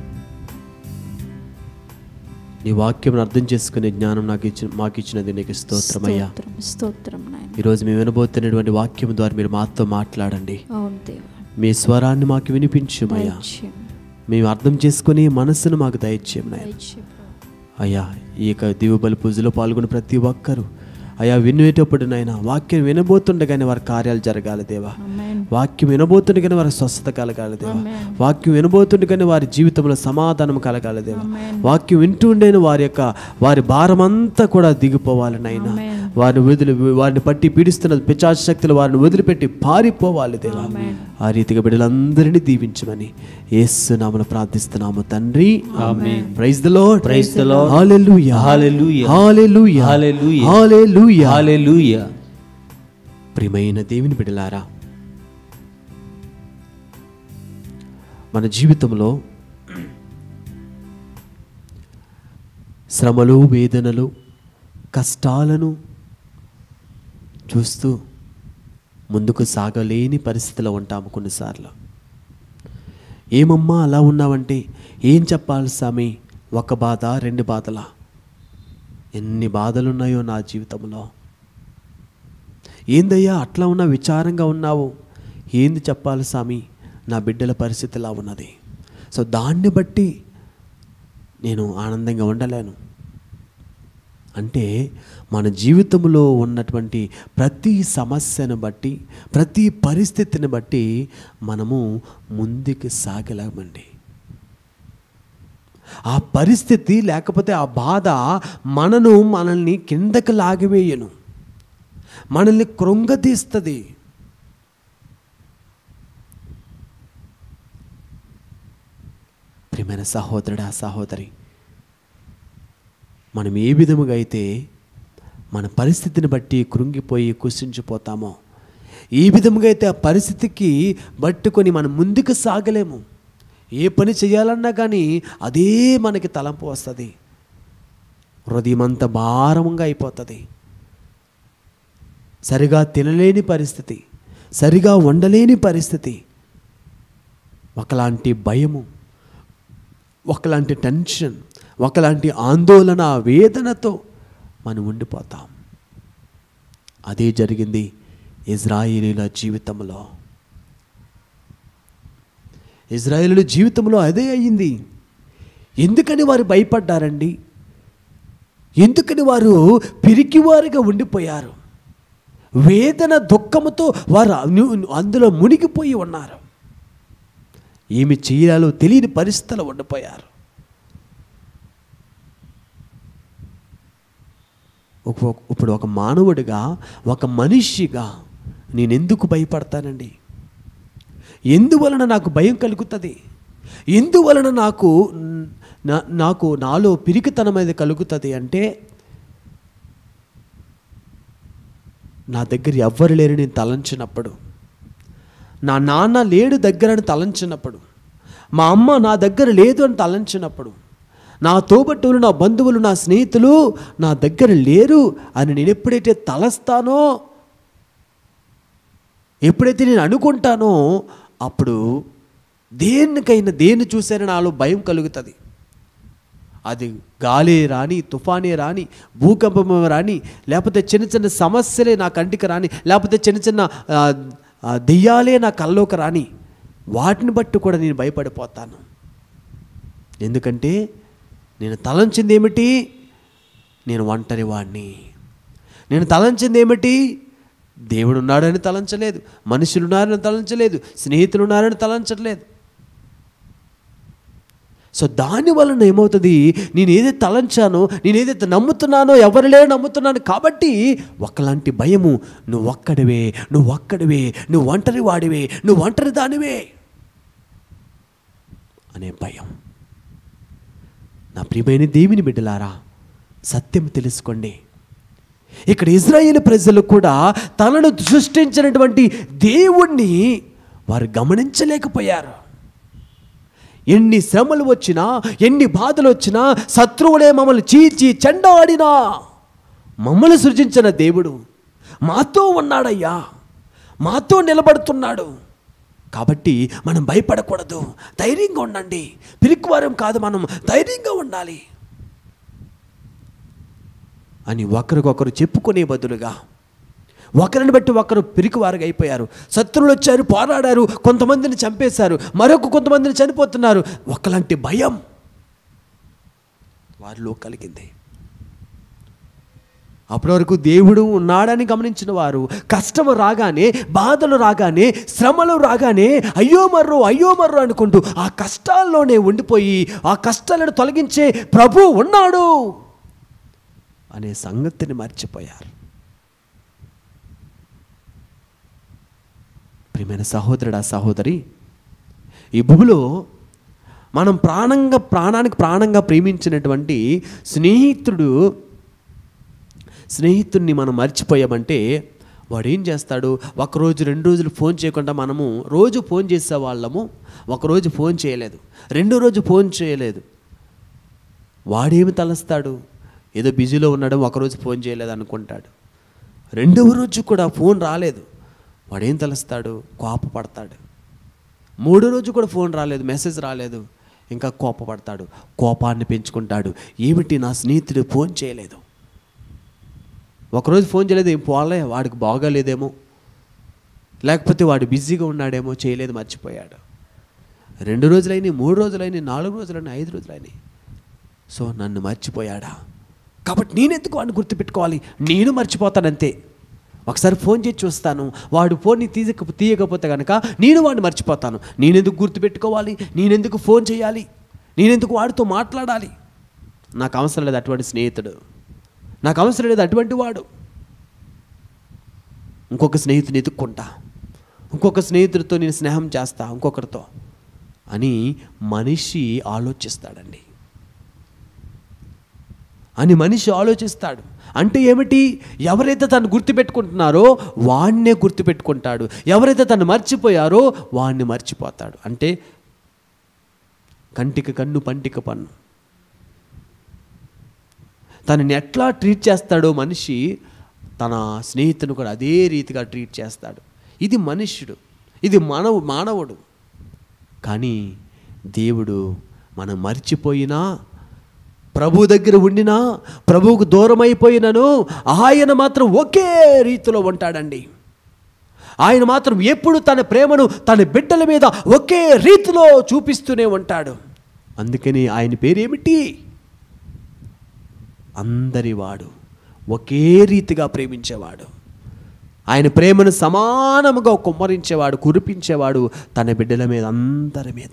నీ వాక్యం అర్థం చేసుకునే జ్ఞానం నాకు ఇచ్చిన మాకు ఇచ్చినది నీకు స్తోత్రమయ్యా స్తోత్రం స్తోత్రం నాయన ఈరోజు మేము వినబోతున్నటువంటి వాక్యం ద్వారా మీరు మాతో మాట్లాడండి అవును దేవా మీ స్వరాన్ని మాకు వినిపించుమయ్యా దయచేయం మేము అర్థం చేసుకుని మనస్సును మాకు దయచేయం నాయన దయచేయం అయ్యా ఈ యొక్క దీవుబలి పూజలో పాల్గొన్న ప్రతి ఒక్కరూ అయ్యా వినేటప్పుడు నాయన వాక్యం వినబోతుండగానే వారి కార్యాలు జరగాలి దేవా ఆమేన్ వాక్యం వినబోతుండగానే వారి స్వస్థత కలగాలి దేవా వాక్యం వినబోతుండగానే వారి జీవితంలో సమాధానం కలగాలి దేవా వాక్యం వింటూ ఉండేను వారి యొక్క వారి భారమంతా కూడా దిగిపోవాలి నాయన వారిని వదిలి వారిని పట్టి పీడిస్తున్న పిచాచ శక్తులు వారిని వదిలిపెట్టి పారిపోవాలి దేవా ఆ రీతిగా బిడ్డలందరినీ దీవించమని యేసు నామను ప్రార్థిస్తున్నాము తండ్రి ఆమేన్. Praise the lord Praise the Lord. Hallelujah Hallelujah. Hallelujah Hallelujah. హల్లెలూయా హల్లెలూయా ప్రియమైన దేవుని బిడ్డలారా మన జీవితంలో శ్రమలు వేదనలు కష్టాలను చూస్తూ ముందుకు సాగలేని పరిస్థితిలో ఉంటాము కొన్నిసార్లు ఏమమ్మా అలా ఉన్నావంటే ఏం చెప్పాలి స్వామి ఒక బాధ రెండు బాధలా ఎన్ని బాధలున్నాయో నా జీవితంలో ఏందయ్యా అట్లా ఉన్నా విచారంగా ఉన్నావు ఏంది చెప్పాలి స్వామి నా బిడ్డల పరిస్థితి ఇలా ఉన్నది సో దాన్ని బట్టి నేను ఆనందంగా ఉండలేను అంటే మన జీవితంలో ఉన్నటువంటి ప్రతి సమస్యను బట్టి ప్రతి పరిస్థితిని బట్టి మనము ముందుకు సాగలేమండి ఆ పరిస్థితి లేకపోతే ఆ బాధ మనను మనల్ని కిందకి లాగివేయను మనల్ని కృంగతీస్తుంది ప్రియమైన సహోదరుడా సహోదరి మనం ఏ విధముగా అయితే మన పరిస్థితిని బట్టి కృంగిపోయి కుసించిపోతామో ఏ విధముగా అయితే ఆ పరిస్థితికి పట్టుకొని మనం ముందుకు సాగలేము ఏ పని చేయాలన్నా కానీ అదే మనకి తలంపు వస్తుంది హృదయం అంత భారంగా అయిపోతుంది సరిగా తినలేని పరిస్థితి సరిగా వండలేని పరిస్థితి ఒకలాంటి భయము ఒకలాంటి టెన్షన్ ఒకలాంటి ఆందోళన వేదనతో మనం ఉండిపోతాం అదే జరిగింది ఇజ్రాయేలీల జీవితంలో ఇజ్రాయేలుల జీవితంలో అదే అయ్యింది ఎందుకని వారు భయపడ్డారండి ఎందుకని వారు పిరికివారుగా ఉండిపోయారు వేదన దుఃఖముతో వారు అను- అందులో మునిగిపోయి ఉన్నారు ఏమి చేయాలో తెలియని పరిస్థితులు ఉండిపోయారు ఒక- ఇప్పుడు ఒక మానవుడిగా ఒక మనిషిగా నేనెందుకు భయపడతానండి ఎందువలన నాకు భయం కలుగుతుంది ఎందువలన నాకు నా- నాకు నాలో పిరికితనం అనేది కలుగుతుంది అంటే నా దగ్గర ఎవ్వరు లేరు నేను తలంచినప్పుడు నా నాన్న లేడు దగ్గర అని తలంచినప్పుడు మా అమ్మ నా దగ్గర లేదు అని తలంచినప్పుడు నా తోబట్టువులు నా బంధువులు నా స్నేహితులు నా దగ్గర లేరు అని నేను ఎప్పుడైతే తలస్తానో ఎప్పుడైతే నేను అనుకుంటానో అప్పుడు దేనికైనా దేన్ని చూసైనా నాలో భయం కలుగుతుంది అది గాలి రాని తుఫానే రాని భూకంపం రాని లేకపోతే చిన్న చిన్న సమస్యలే నా కంటికి రాని లేకపోతే చిన్న చిన్న ఆ, ఆ, దెయ్యాలే నా కల్లోకి రాని వాటిని బట్టి కూడా నేను భయపడిపోతాను ఎందుకంటే నేను తలంచింది ఏమిటి నేను ఒంటరి వాడిని నేను తలంచింది ఏమిటి దేవుడు ఉన్నాడని తలంచలేదు మనుషులు ఉన్నారని తలంచలేదు స్నేహితులు ఉన్నారని తలంచట్లేదు సో దాని వలన ఏమవుతుంది నేను ఏదైతే తలంచానో నేను ఏదైతే నమ్ముతున్నానో ఎవరు లేరు నమ్ముతున్నాను కాబట్టి ఒకలాంటి భయము నువ్వు ఒక్కడివే నువ్వు ఒక్కడివే నువ్వు ఒంటరి వాడివే నువ్వు ఒంటరి దానివే అనే భయం నా ప్రియమైన దేవుని బిడ్డలారా సత్యం తెలుసుకోండి ఇక్కడ ఇజ్రాయేల్ ప్రజలు కూడా తనను సృష్టించినటువంటి దేవుణ్ణి వారు గమనించలేకపోయారు ఎన్ని శ్రమలు వచ్చినా ఎన్ని బాధలు వచ్చినా శత్రువులే మమ్మల్ని చీల్చి చెండాడినా మమ్మల్ని సృజించిన దేవుడు మాతో ఉన్నాడయ్యా మాతో నిలబడుతున్నాడు కాబట్టి మనం భయపడకూడదు ధైర్యంగా ఉండండి పిరికివారం కాదు మనం ధైర్యంగా ఉండాలి అని ఒకరికొకరు చెప్పుకునే బదులుగా ఒకరిని బట్టి ఒకరు పిరికివారుగా అయిపోయారు శత్రువులు వచ్చారు పోరాడారు కొంతమందిని చంపేశారు మరొక కొంతమందిని చనిపోతున్నారు ఒకలాంటి భయం వారిలో కలిగింది అప్పటి వరకు దేవుడు ఉన్నాడని గమనించిన వారు కష్టము రాగానే బాధలు రాగానే శ్రమలు రాగానే అయ్యో మర్రో అయ్యో మర్రో అనుకుంటూ ఆ కష్టాల్లోనే ఉండిపోయి ఆ కష్టాలను తొలగించే ప్రభు ఉన్నాడు అనే సంగతిని మర్చిపోయారు ప్రియమైన సహోదరుడా సహోదరి ఈ భూమిలో మనం ప్రాణంగా ప్రాణానికి ప్రాణంగా ప్రేమించినటువంటి స్నేహితుడు స్నేహితుడిని మనం మర్చిపోయామంటే వాడు ఏం చేస్తాడు ఒకరోజు రెండు రోజులు ఫోన్ చేయకుండా మనము రోజు ఫోన్ చేసే వాళ్ళము ఒకరోజు ఫోన్ చేయలేదు రెండో రోజు ఫోన్ చేయలేదు వాడేమి తలస్తాడు ఏదో బిజీలో ఉన్నాడు ఒకరోజు ఫోన్ చేయలేదు అనుకుంటాడు రెండవ రోజు కూడా ఫోన్ రాలేదు వాడేం తలుస్తాడు కోపపడతాడు మూడో రోజు కూడా ఫోన్ రాలేదు మెసేజ్ రాలేదు ఇంకా కోపపడతాడు కోపాన్ని పెంచుకుంటాడు ఏమిటి నా స్నేహితుడు ఫోన్ చేయలేదు ఒకరోజు ఫోన్ చేయలేదు ఏం పోలే వాడికి బాగాలేదేమో లేకపోతే వాడు బిజీగా ఉన్నాడేమో చేయలేదు మర్చిపోయాడు రెండు రోజులైనాయి మూడు రోజులైనాయి నాలుగు రోజులైనాయి ఐదు రోజులైనాయి సో నన్ను మర్చిపోయాడా కాబట్టి నేనెందుకు వాడిని గుర్తుపెట్టుకోవాలి నేను మర్చిపోతానంతే ఒకసారి ఫోన్ చేసి చూస్తాను వాడు ఫోన్ని తీయక తీయకపోతే కనుక నేను వాడిని మర్చిపోతాను నేనెందుకు గుర్తుపెట్టుకోవాలి నేనెందుకు ఫోన్ చేయాలి నేనెందుకు వాడితో మాట్లాడాలి నాకు అవసరం లేదు అటువంటి స్నేహితుడు నాకు అవసరం లేదు అటువంటి వాడు ఇంకొక స్నేహితుని ఎత్తుక్కుంటా ఇంకొక స్నేహితుడితో నేను స్నేహం చేస్తా ఇంకొకరితో అని మనిషి ఆలోచిస్తాడండి అని మనిషి ఆలోచిస్తాడు అంటే ఏమిటి ఎవరైతే తను గుర్తుపెట్టుకుంటున్నారో వాణ్ణే గుర్తుపెట్టుకుంటాడు ఎవరైతే తను మర్చిపోయారో వాణ్ణి మర్చిపోతాడు అంటే కంటికి కన్ను పంటికి పన్ను తనని ఎట్లా ట్రీట్ చేస్తాడో మనిషి తన స్నేహితుని కూడా అదే రీతిగా ట్రీట్ చేస్తాడు ఇది మనుష్యుడు ఇది మానవు మానవుడు కానీ దేవుడు మనం మర్చిపోయినా ప్రభు దగ్గర ఉండినా ప్రభువుకు దూరం అయిపోయినను ఆయన మాత్రం ఒకే రీతిలో ఉంటాడండి ఆయన మాత్రం ఎప్పుడు తన ప్రేమను తన బిడ్డల మీద ఒకే రీతిలో చూపిస్తూనే ఉంటాడు అందుకని ఆయన పేరేమిటి అందరివాడు ఒకే రీతిగా ప్రేమించేవాడు ఆయన ప్రేమను సమానముగా కుమ్మరించేవాడు కురిపించేవాడు తన బిడ్డల మీద అందరి మీద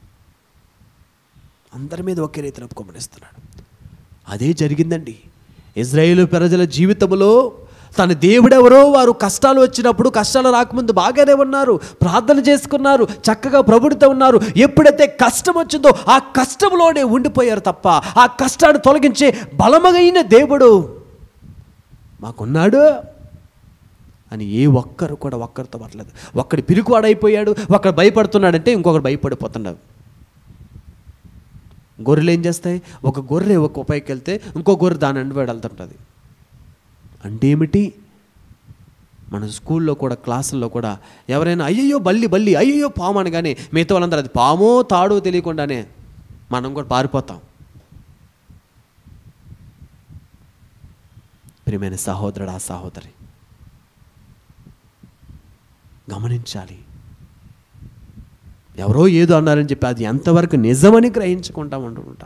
అందరి మీద ఒకే రీతిలో కుమ్మరిస్తున్నాడు అదే జరిగిందండి ఇజ్రాయేలు ప్రజల జీవితంలో తన దేవుడెవరో వారు కష్టాలు వచ్చినప్పుడు కష్టాలు రాకముందు బాగానే ఉన్నారు ప్రార్థన చేసుకున్నారు చక్కగా ప్రభుడితో ఉన్నారు ఎప్పుడైతే కష్టం వచ్చిందో ఆ కష్టంలోనే ఉండిపోయారు తప్ప ఆ కష్టాన్ని తొలగించే బలమైన దేవుడు మాకున్నాడు అని ఏ ఒక్కరు కూడా ఒక్కరితో పట్టలేదు ఒక్కడి పిరుకువాడైపోయాడు ఒక్కడు భయపడుతున్నాడంటే ఇంకొకడు భయపడిపోతున్నాడు గొర్రెలు ఏం చేస్తాయి ఒక గొర్రె ఒక పైకి వెళ్తే ఇంకో గొర్రె దాని అండి వెళ్తుంటుంది అంటే ఏమిటి మన స్కూల్లో కూడా క్లాసుల్లో కూడా ఎవరైనా అయ్యయ్యో బల్లి బల్లి అయ్యయ్యో పాము అనగానే మిగతా వాళ్ళందరూ అది పామో తాడో తెలియకుండానే మనం కూడా పారిపోతాం ప్రియమైన సహోదరుడు ఆ సహోదరి గమనించాలి ఎవరో ఏదో అన్నారని చెప్పి అది ఎంతవరకు నిజమని గ్రహించుకుంటాం అంటుంటాం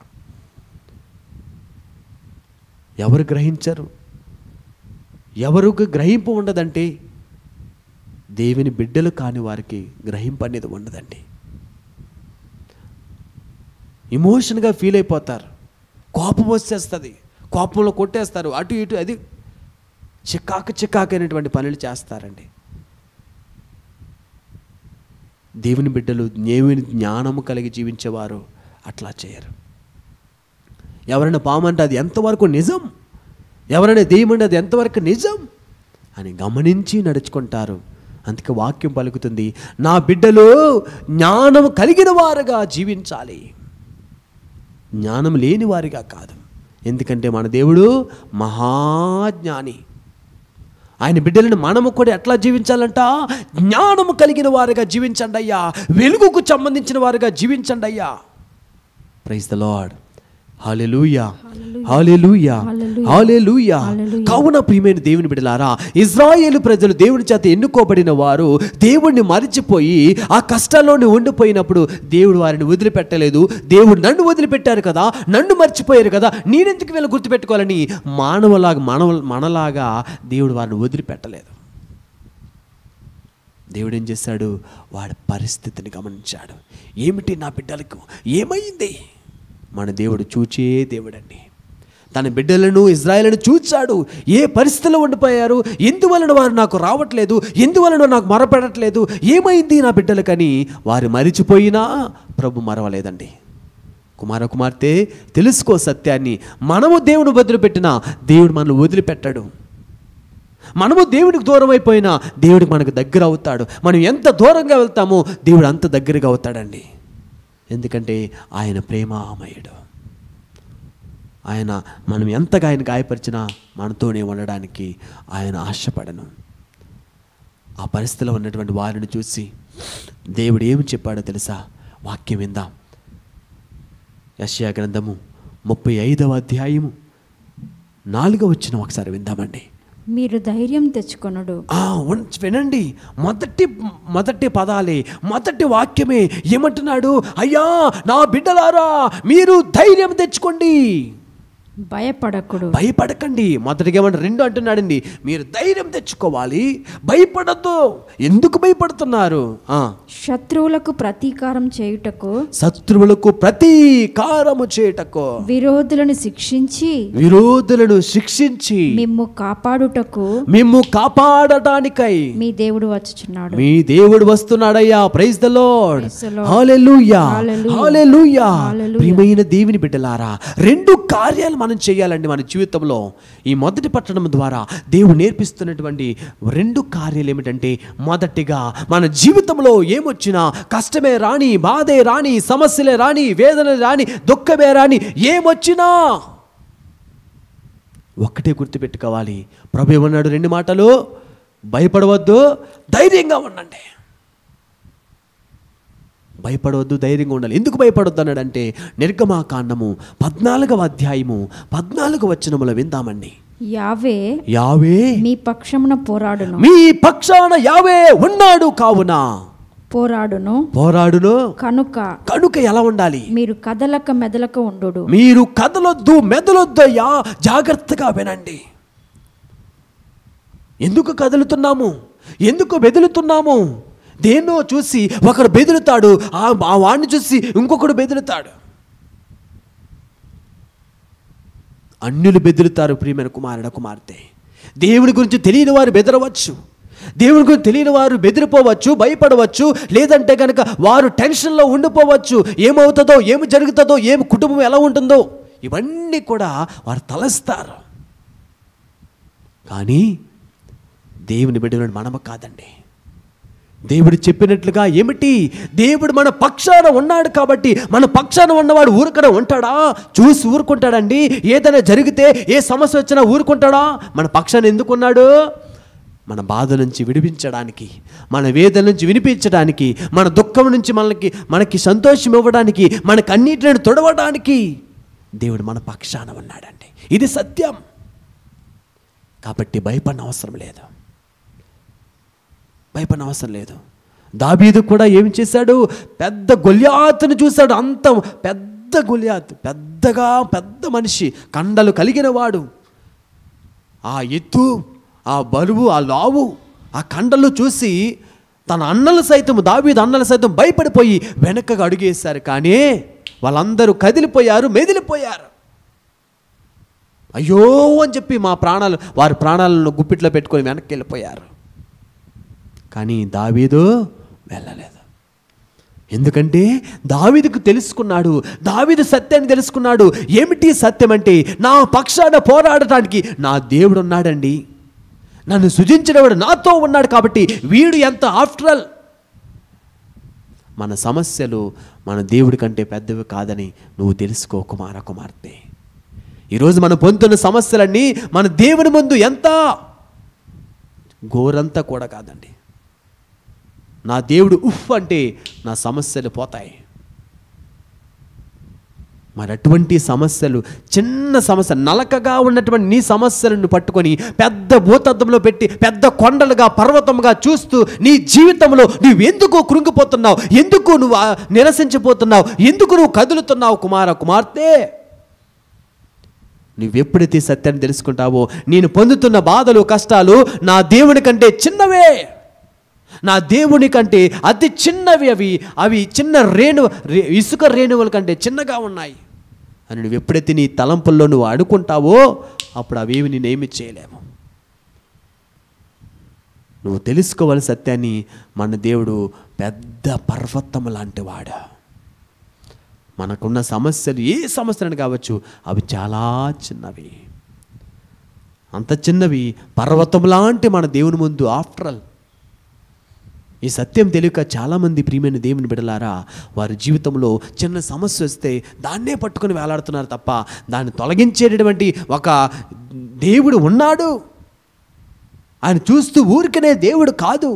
ఎవరు గ్రహించరు ఎవరికి గ్రహింపు ఉండదంటే దేవుని బిడ్డలు కాని వారికి గ్రహింపు అనేది ఉండదండి ఇమోషన్గా ఫీల్ అయిపోతారు కోపం వచ్చేస్తుంది కోపంలో కొట్టేస్తారు అటు ఇటు అది చిక్కాకు చిక్కాకు అయినటువంటి పనులు చేస్తారండి దేవుని బిడ్డలు దేవుని జ్ఞానము కలిగి జీవించేవారు అట్లా చేయరు ఎవరైనా పామంటే అది ఎంతవరకు నిజం ఎవరైనా దెయ్యమంటే అది ఎంతవరకు నిజం అని గమనించి నడుచుకుంటారు అందుకే వాక్యం పలుకుతుంది నా బిడ్డలు జ్ఞానము కలిగిన వారుగా జీవించాలి జ్ఞానం లేని వారిగా కాదు ఎందుకంటే మన దేవుడు మహాజ్ఞాని ఆయన బిడ్డలను మనము కూడా ఎట్లా జీవించాలంట జ్ఞానము కలిగిన వారుగా జీవించండి అయ్యా వెలుగుకు సంబంధించిన వారుగా జీవించండి అయ్యా praise the Lord hallelujah hallelujah hallelujah కావున ప్రియమైన దేవుని బిడ్డలారా ఇజ్రాయేలు ప్రజలు దేవుని చేత ఎన్నుకోబడిన వారు దేవుణ్ణి మరిచిపోయి ఆ కష్టాల్లోనే ఉండిపోయినప్పుడు దేవుడు వారిని వదిలిపెట్టలేదు దేవుడు నన్ను వదిలిపెట్టారు కదా నన్ను మర్చిపోయారు కదా నేనెందుకు వీళ్ళు గుర్తుపెట్టుకోవాలని మానవలాగా మనవ మనలాగా దేవుడు వారిని వదిలిపెట్టలేదు దేవుడు ఏం చేశాడు వాడి పరిస్థితిని గమనించాడు ఏమిటి నా బిడ్డలకు ఏమైంది మన దేవుడు చూచే దేవుడండి తన బిడ్డలను ఇజ్రాయేలను చూచాడు ఏ పరిస్థితిలో ఉండిపోయారు ఎందువలన వారు నాకు రావట్లేదు ఎందువలన నాకు మరపెడట్లేదు ఏమైంది నా బిడ్డలకని వారు మరిచిపోయినా ప్రభు మరవలేదండి కుమార కుమార్తె తెలుసుకో సత్యాన్ని మనము దేవుని వదిలిపెట్టినా దేవుడు మనల్ని వదిలిపెట్టాడు మనము దేవుడికి దూరం అయిపోయినా దేవుడికి మనకు దగ్గర అవుతాడు మనం ఎంత దూరంగా వెళ్తామో దేవుడు అంత దగ్గరగా అవుతాడండి ఎందుకంటే ఆయన ప్రేమామయుడు ఆయన మనం ఎంతగా ఆయన గాయపరిచినా మనతోనే ఉండడానికి ఆయన ఆశపడను ఆ పరిస్థితిలో ఉన్నటువంటి వారిని చూసి దేవుడు ఏమి చెప్పాడో తెలుసా వాక్యం విందాం యశ్యా గ్రంథము ముప్పై ఐదవ అధ్యాయము నాలుగవ వచ్చిన ఒకసారి విందామండి మీరు ధైర్యం తెచ్చుకొనుడు ఆ, ఉన్- వినండి మొదటి మొదటి పదాలే మొదటి వాక్యమే ఏమంటున్నాడు అయ్యా నా బిడ్డలారా మీరు ధైర్యం తెచ్చుకోండి భయపడకుడు భయపడకండి మొదటిగా ఏమంటే రెండు అంటున్నాడండి మీరు ధైర్యం తెచ్చుకోవాలి భయపడద్దు ఎందుకు భయపడుతున్నారు ఆ, శత్రువులకు ప్రతీకారం చేయుటకు శత్రువులకు ప్రతీకారము చేయుటకు విరోధులను శిక్షించి విరోధులను శిక్షించి మిమ్ము కాపాడుటకు మిమ్ము కాపాడటానికై మీ దేవుడు వచ్చుచున్నాడు మీ దేవుడు వస్తున్నాడయ్యా praise the lord Praise the Lord. Hallelujah Hallelujah. Hallelujah Hallelujah. ప్రియమైన దేవుని బిడ్డలారా రెండు కార్యాలు మనం చేయాలండి మన జీవితంలో ఈ మొదటి పట్టణం ద్వారా దేవుడు నేర్పిస్తున్నటువంటి రెండు కార్యాలు ఏమిటంటే మొదటిగా మన జీవితంలో ఏమొచ్చినా కష్టమే రాని బాధే రాని సమస్యలే రాని వేదన రాని దుఃఖమే రాని ఏమొచ్చినా ఒక్కటే గుర్తుపెట్టుకోవాలి ప్రభు ఏమన్నాడు రెండు మాటలు భయపడవద్దు ధైర్యంగా ఉండండి భయపడవద్దు ధైర్యంగా ఉండాలి ఎందుకు భయపడొద్దు అన్నాడంటే నిర్గమాకాండము పద్నాలుగవ అధ్యాయము పద్నాలుగు వచనముల విందామండి యావే యావే మీ పక్షమున పోరాడును మీ పక్షాన యావే ఉన్నాడు కావున పోరాడును పోరాడును కనుక కనుక ఎలా ఉండాలి మీరు కదలక మెదలక ఉండు మీరు కదలొద్దు మెదలొద్దయ్యా జాగ్రత్తగా వినండి ఎందుకు కదులుతున్నాము ఎందుకు బెదులుతున్నాము దేన్నో చూసి ఒకడు బెదులుతాడు ఆ ఆ వాడిని చూసి ఇంకొకడు బెదులుతాడు అన్యులు బెదులుతారు ప్రియమైన కుమారుడ కుమార్తె దేవుని గురించి తెలియని వారు బెదరవచ్చు దేవుని గురించి తెలియని వారు బెదిరిపోవచ్చు భయపడవచ్చు లేదంటే కనుక వారు టెన్షన్లో ఉండిపోవచ్చు ఏమవుతుందో ఏమి జరుగుతుందో ఏమి కుటుంబం ఎలా ఉంటుందో ఇవన్నీ కూడా వారు తలస్తారు కానీ దేవుని బిడ్డలను మనము కాదండి దేవుడు చెప్పినట్లుగా ఏమిటి దేవుడు మన పక్షాన ఉన్నాడు కాబట్టి మన పక్షాన ఉన్నవాడు ఊరుకడ ఉంటాడా చూసి ఊరుకుంటాడండి ఏదైనా జరిగితే ఏ సమస్య వచ్చినా ఊరుకుంటాడా మన పక్షాన ఎందుకున్నాడు మన బాధ నుంచి విడిపించడానికి మన వేదన నుంచి వినిపించడానికి మన దుఃఖం నుంచి మనకి మనకి సంతోషం ఇవ్వడానికి మన కన్నీటిని తొడవడానికి దేవుడు మన పక్షాన ఉన్నాడండి ఇది సత్యం కాబట్టి భయపడిన అవసరం లేదు భయపడిన అవసరం లేదు దాబీదు కూడా ఏం చేశాడు పెద్ద గొల్యాతును చూశాడు అంత పెద్ద గొల్యాత్ పెద్దగా పెద్ద మనిషి కండలు కలిగిన వాడు ఆ ఎత్తు ఆ బరువు ఆ లావు ఆ కండలు చూసి తన అన్నలు సైతం దావీదు అన్నలు సైతం భయపడిపోయి వెనకగా అడుగేశారు కానీ వాళ్ళందరూ కదిలిపోయారు మెదిలిపోయారు అయ్యో అని చెప్పి మా ప్రాణాలు వారి ప్రాణాలను గుప్పిట్లో పెట్టుకొని వెనక్కి వెళ్ళిపోయారు కానీ దావీదు వెళ్ళలేదు ఎందుకంటే దావీదుకు తెలుసుకున్నాడు దావీదు సత్యాన్ని తెలుసుకున్నాడు ఏమిటి సత్యం అంటే నా పక్షాన పోరాడటానికి నా దేవుడు ఉన్నాడండి నన్ను సృజించినవాడు నాతో ఉన్నాడు కాబట్టి వీడు ఎంత ఆఫ్టర్ ఆల్ మన సమస్యలు మన దేవుడి కంటే పెద్దవి కాదని నువ్వు తెలుసుకో కుమార కుమార్తె ఈరోజు మనం పొందుతున్న సమస్యలన్నీ మన దేవుని ముందు ఎంత ఘోరంతా కూడా కాదండి నా దేవుడు ఉఫ్ అంటే నా సమస్యలు పోతాయి మరి అటువంటి సమస్యలు చిన్న సమస్య నలకగా ఉన్నటువంటి నీ సమస్యలను పట్టుకొని పెద్ద భూతద్దంలో పెట్టి పెద్ద కొండలుగా పర్వతంగా చూస్తూ నీ జీవితంలో నువ్వు ఎందుకు కృంగిపోతున్నావు ఎందుకు నువ్వు ఆ, నిరసించిపోతున్నావు ఎందుకు నువ్వు కదులుతున్నావు కుమార కుమార్తె నువ్వెప్పుడైతే ఈ సత్యాన్ని తెలుసుకుంటావో నేను పొందుతున్న బాధలు కష్టాలు నా దేవుని కంటే చిన్నవే నా దేవుని కంటే అతి చిన్నవి అవి అవి చిన్న రేణు రే- ఇసుక రేణువుల కంటే చిన్నగా ఉన్నాయి అని నువ్వు ఎప్పుడైతే నీ తలంపుల్లో నువ్వు అడుకుంటావో అప్పుడు అవేమి నేనేమి చేయలేము నువ్వు తెలుసుకోవాలి సత్యాన్ని మన దేవుడు పెద్ద పర్వతం లాంటి వాడు మనకున్న సమస్యలు ఏ సమస్యలను కావచ్చు అవి చాలా చిన్నవి అంత చిన్నవి పర్వతం లాంటి మన దేవుని ముందు ఆఫ్టర్ ఆల్ ఈ సత్యం తెలియక చాలామంది ప్రియమైన దేవుని బిడలారా వారి జీవితంలో చిన్న సమస్య వస్తే దాన్నే పట్టుకొని వేలాడుతున్నారు తప్ప దాన్ని తొలగించేటటువంటి ఒక దేవుడు ఉన్నాడు ఆయన చూస్తూ ఊరికనే దేవుడు కాదు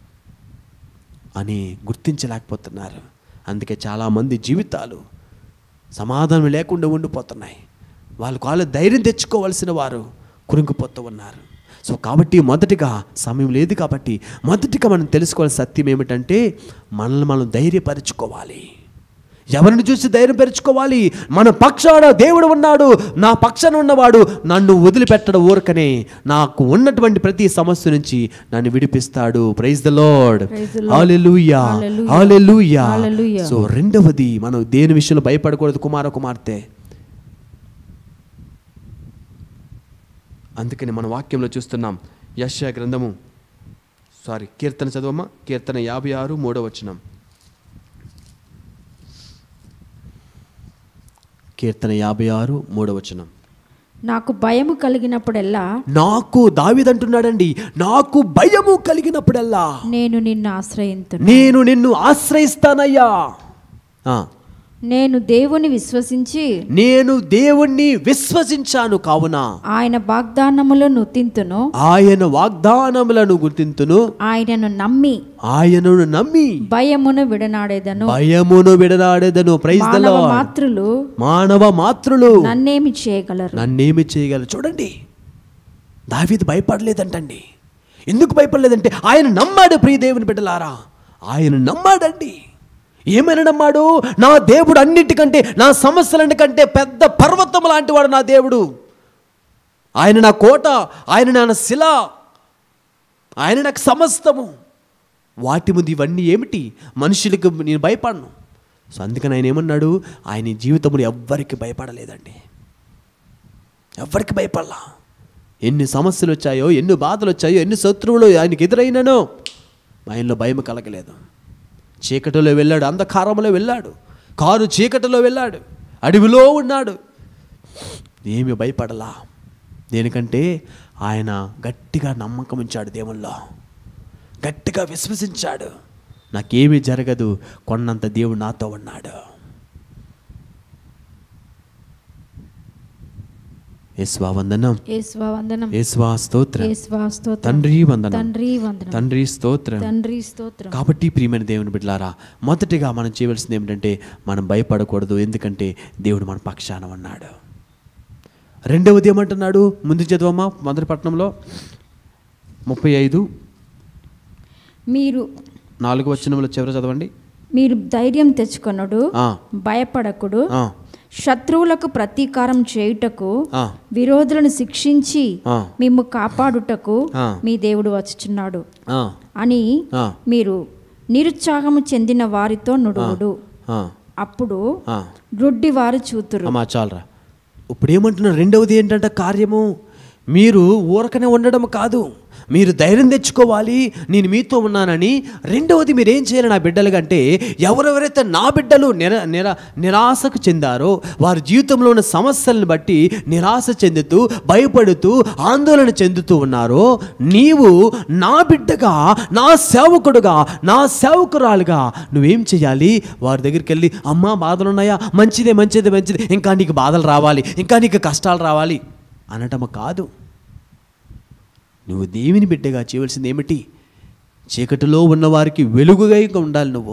అని గుర్తించలేకపోతున్నారు అందుకే చాలామంది జీవితాలు సమాధానం లేకుండా ఉండిపోతున్నాయి వాళ్ళు వాళ్ళు ధైర్యం తెచ్చుకోవాల్సిన వారు కురింగిపోతూ ఉన్నారు సో కాబట్టి మొదటిగా సమయం లేదు కాబట్టి మొదటిగా మనం తెలుసుకోవాల్సిన సత్యం ఏమిటంటే మనల్ని మనం ధైర్యపరచుకోవాలి ఎవరిని చూసి ధైర్యం పెరుచుకోవాలి మన పక్షాన దేవుడు ఉన్నాడు నా పక్షాన ఉన్నవాడు నన్ను వదిలిపెట్టడం ఊరకనే నాకు ఉన్నటువంటి ప్రతి సమస్య నుంచి నన్ను విడిపిస్తాడు praise the lord Praise the Lord. Hallelujah Hallelujah. Hallelujah Hallelujah. So రెండవది మనం దేని విషయంలో భయపడకూడదు కుమార కుమార్తె అందుకని మన వాక్యంలో చూస్తున్నాం యశ గ్రంథము సారీ కీర్తన చదవమ్మా కీర్తన యాభై ఆరు మూడవ వచనం కీర్తన యాభై ఆరు మూడవ వచనం నాకు భయము కలిగినప్పుడెల్లా నాకు దావిదంటున్నాడండి నాకు భయము కలిగినప్పుడల్లా నేను నిన్ను ఆశ్రయింతును నేను నిన్ను ఆశ్రయిస్తానయ్యా ఆ, నేను దేవుని విశ్వసించి నేను దేవుణ్ణి విశ్వసించాను కావున ఆయన వాగ్దానములను తింతును ఆయన వాగ్దానములను గుర్తింతును ఆయనను నమ్మి ఆయనను నమ్మి భయమును విడనాడేదను భయమును విడనాడేదను ప్రైజ్ ద మానవ లార్డ్. మాత్రులు మానవ మాతృలు నన్నేమి చేయగలరు నన్నేమి చేయగలరు చూడండి దావీదు భయపడలేదంటండి ఎందుకు భయపడలేదంటే ఆయన నమ్మాడు ప్రియ దేవుని బిడ్డలారా ఆయన నమ్మాడండి ఏమైనా నమ్మాడు నా దేవుడు అన్నిటికంటే నా సమస్యలన్నికంటే పెద్ద పర్వతం లాంటి వాడు నా దేవుడు ఆయన నా కోట ఆయన నా శిల ఆయన నాకు సమస్తము వాటి ముందు ఇవన్నీ ఏమిటి మనుషులకు నేను భయపడను సో అందుకని ఆయన ఏమన్నాడు ఆయన జీవితంలో ఎవ్వరికి భయపడలేదండి ఎవ్వరికి భయపడలా ఎన్ని సమస్యలు వచ్చాయో ఎన్ని బాధలు వచ్చాయో ఎన్ని శత్రువులు ఆయనకి ఎదురైననో ఆయనలో భయం కలగలేదు చీకటిలో వెళ్ళాడు అంధకారంలో వెళ్ళాడు కారు చీకటిలో వెళ్ళాడు అడవిలో ఉన్నాడు ఏమి భయపడలా దేనికంటే ఆయన గట్టిగా నమ్మకం ఉంచాడు దేవుల్లో గట్టిగా విశ్వసించాడు నాకేమీ జరగదు కొన్నంత దేవుడు నాతో ఉన్నాడు యేసువా వందనం యేసువా వందనం యేసువా స్తోత్రం యేసువా స్తోత్రం తండ్రి వందనం తండ్రి వందనం తండ్రి స్తోత్రం తండ్రి స్తోత్రం కాబట్టి ప్రియమైన దేవుని బిడ్డలారా మొదటిగా మనం చేయవలసింది ఏమిటంటే మనం భయపడకూడదు ఎందుకంటే దేవుడు మన పక్షాన ఉన్నాడు రెండవది ఏమంటున్నాడు ముందు చదవమ్మా మొదటి పట్టణంలో ముప్పై ఐదు మీరు నాలుగు వచనంలో చివర చదవండి మీరు ధైర్యం తెచ్చుకొనుడు ఆ, భయపడకుడు ఆ, శత్రువులకు ప్రతీకారం చేయుటకు ఆ, విరోధులను శిక్షించి ఆ. మిమ్ము కాపాడుటకు ఆ. మీ దేవుడు వచ్చుచున్నాడు ఆ, అని ఆ, మీరు నిరుత్సాహము చెందిన వారితో నుడువుడు ఆ, అప్పుడు ఆ. గ్రుడ్డి వారు చూతురు అమ్మా చాలరా ఇప్పుడు ఏమంటున్నారు రెండవది ఏంటంటే కార్యము మీరు ఊరకనే ఉండడం కాదు మీరు ధైర్యం తెచ్చుకోవాలి నేను మీతో ఉన్నానని రెండవది మీరు ఏం చేయాలి నా బిడ్డలుగా అంటే ఎవరెవరైతే నా బిడ్డలు నిర నిర నిరాశకు చెందారో వారి జీవితంలో ఉన్న సమస్యలను బట్టి నిరాశ చెందుతూ భయపడుతూ ఆందోళన చెందుతూ ఉన్నారో నీవు నా బిడ్డగా నా సేవకుడుగా నా సేవకురాలుగా నువ్వేం చేయాలి వారి దగ్గరికి వెళ్ళి అమ్మా బాధలు ఉన్నాయా మంచిదే మంచిదే మంచిది ఇంకా నీకు బాధలు రావాలి ఇంకా నీకు కష్టాలు రావాలి అనటం కాదు నువ్వు దేవుని బిడ్డగా చేయవలసింది ఏమిటి చీకటిలో ఉన్నవారికి వెలుగుగా ఇంకా ఉండాలి నువ్వు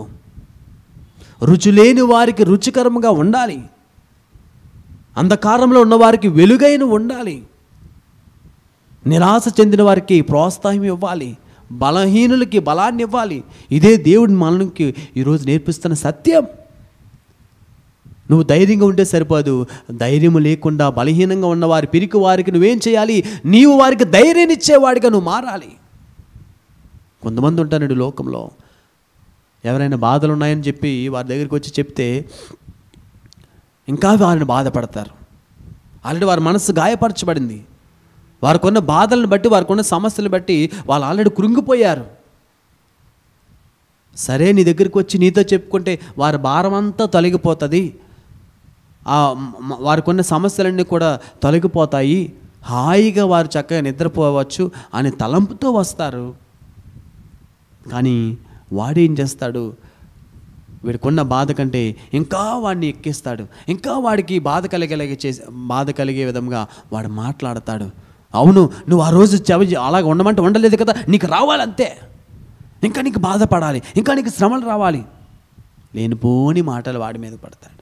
రుచి లేని వారికి రుచికరంగా ఉండాలి అంధకారంలో ఉన్నవారికి వెలుగైన ఉండాలి నిరాశ చెందిన వారికి ప్రోత్సాహం ఇవ్వాలి బలహీనులకి బలాన్ని ఇవ్వాలి ఇదే దేవుడు మనకి ఈరోజు నేర్పిస్తున్న సత్యం నువ్వు ధైర్యంగా ఉంటే సరిపోదు ధైర్యం లేకుండా బలహీనంగా ఉన్న వారి పిరికి వారికి నువ్వేం చేయాలి నీవు వారికి ధైర్యాన్ని ఇచ్చేవాడిగా నువ్వు మారాలి కొంతమంది ఉంటారండి లోకంలో ఎవరైనా బాధలు ఉన్నాయని చెప్పి వారి దగ్గరికి వచ్చి చెప్తే ఇంకా వారిని బాధపడతారు ఆల్రెడీ వారి మనసు గాయపరచబడింది వారికున్న బాధలను బట్టి వారికున్న సమస్యలను బట్టి వాళ్ళు ఆల్రెడీ కృంగిపోయారు సరే నీ దగ్గరికి వచ్చి నీతో చెప్పుకుంటే వారి భారం అంతా తొలగిపోతుంది ఆ మ- వారికి ఉన్న సమస్యలన్నీ కూడా తొలగిపోతాయి హాయిగా వారు చక్కగా నిద్రపోవచ్చు అనే తలంపుతో వస్తారు కానీ వాడేం చేస్తాడు వీడికున్న బాధ కంటే ఇంకా వాడిని ఎక్కిస్తాడు ఇంకా వాడికి బాధ కలిగేలాగే చేసి బాధ కలిగే విధంగా వాడు మాట్లాడతాడు అవును నువ్వు ఆ రోజు చెవ అలాగ ఉండమంటే ఉండలేదు కదా నీకు రావాలంతే ఇంకా నీకు బాధపడాలి ఇంకా నీకు శ్రమలు రావాలి లేనిపోని మాటలు వాడి మీద పడతాడు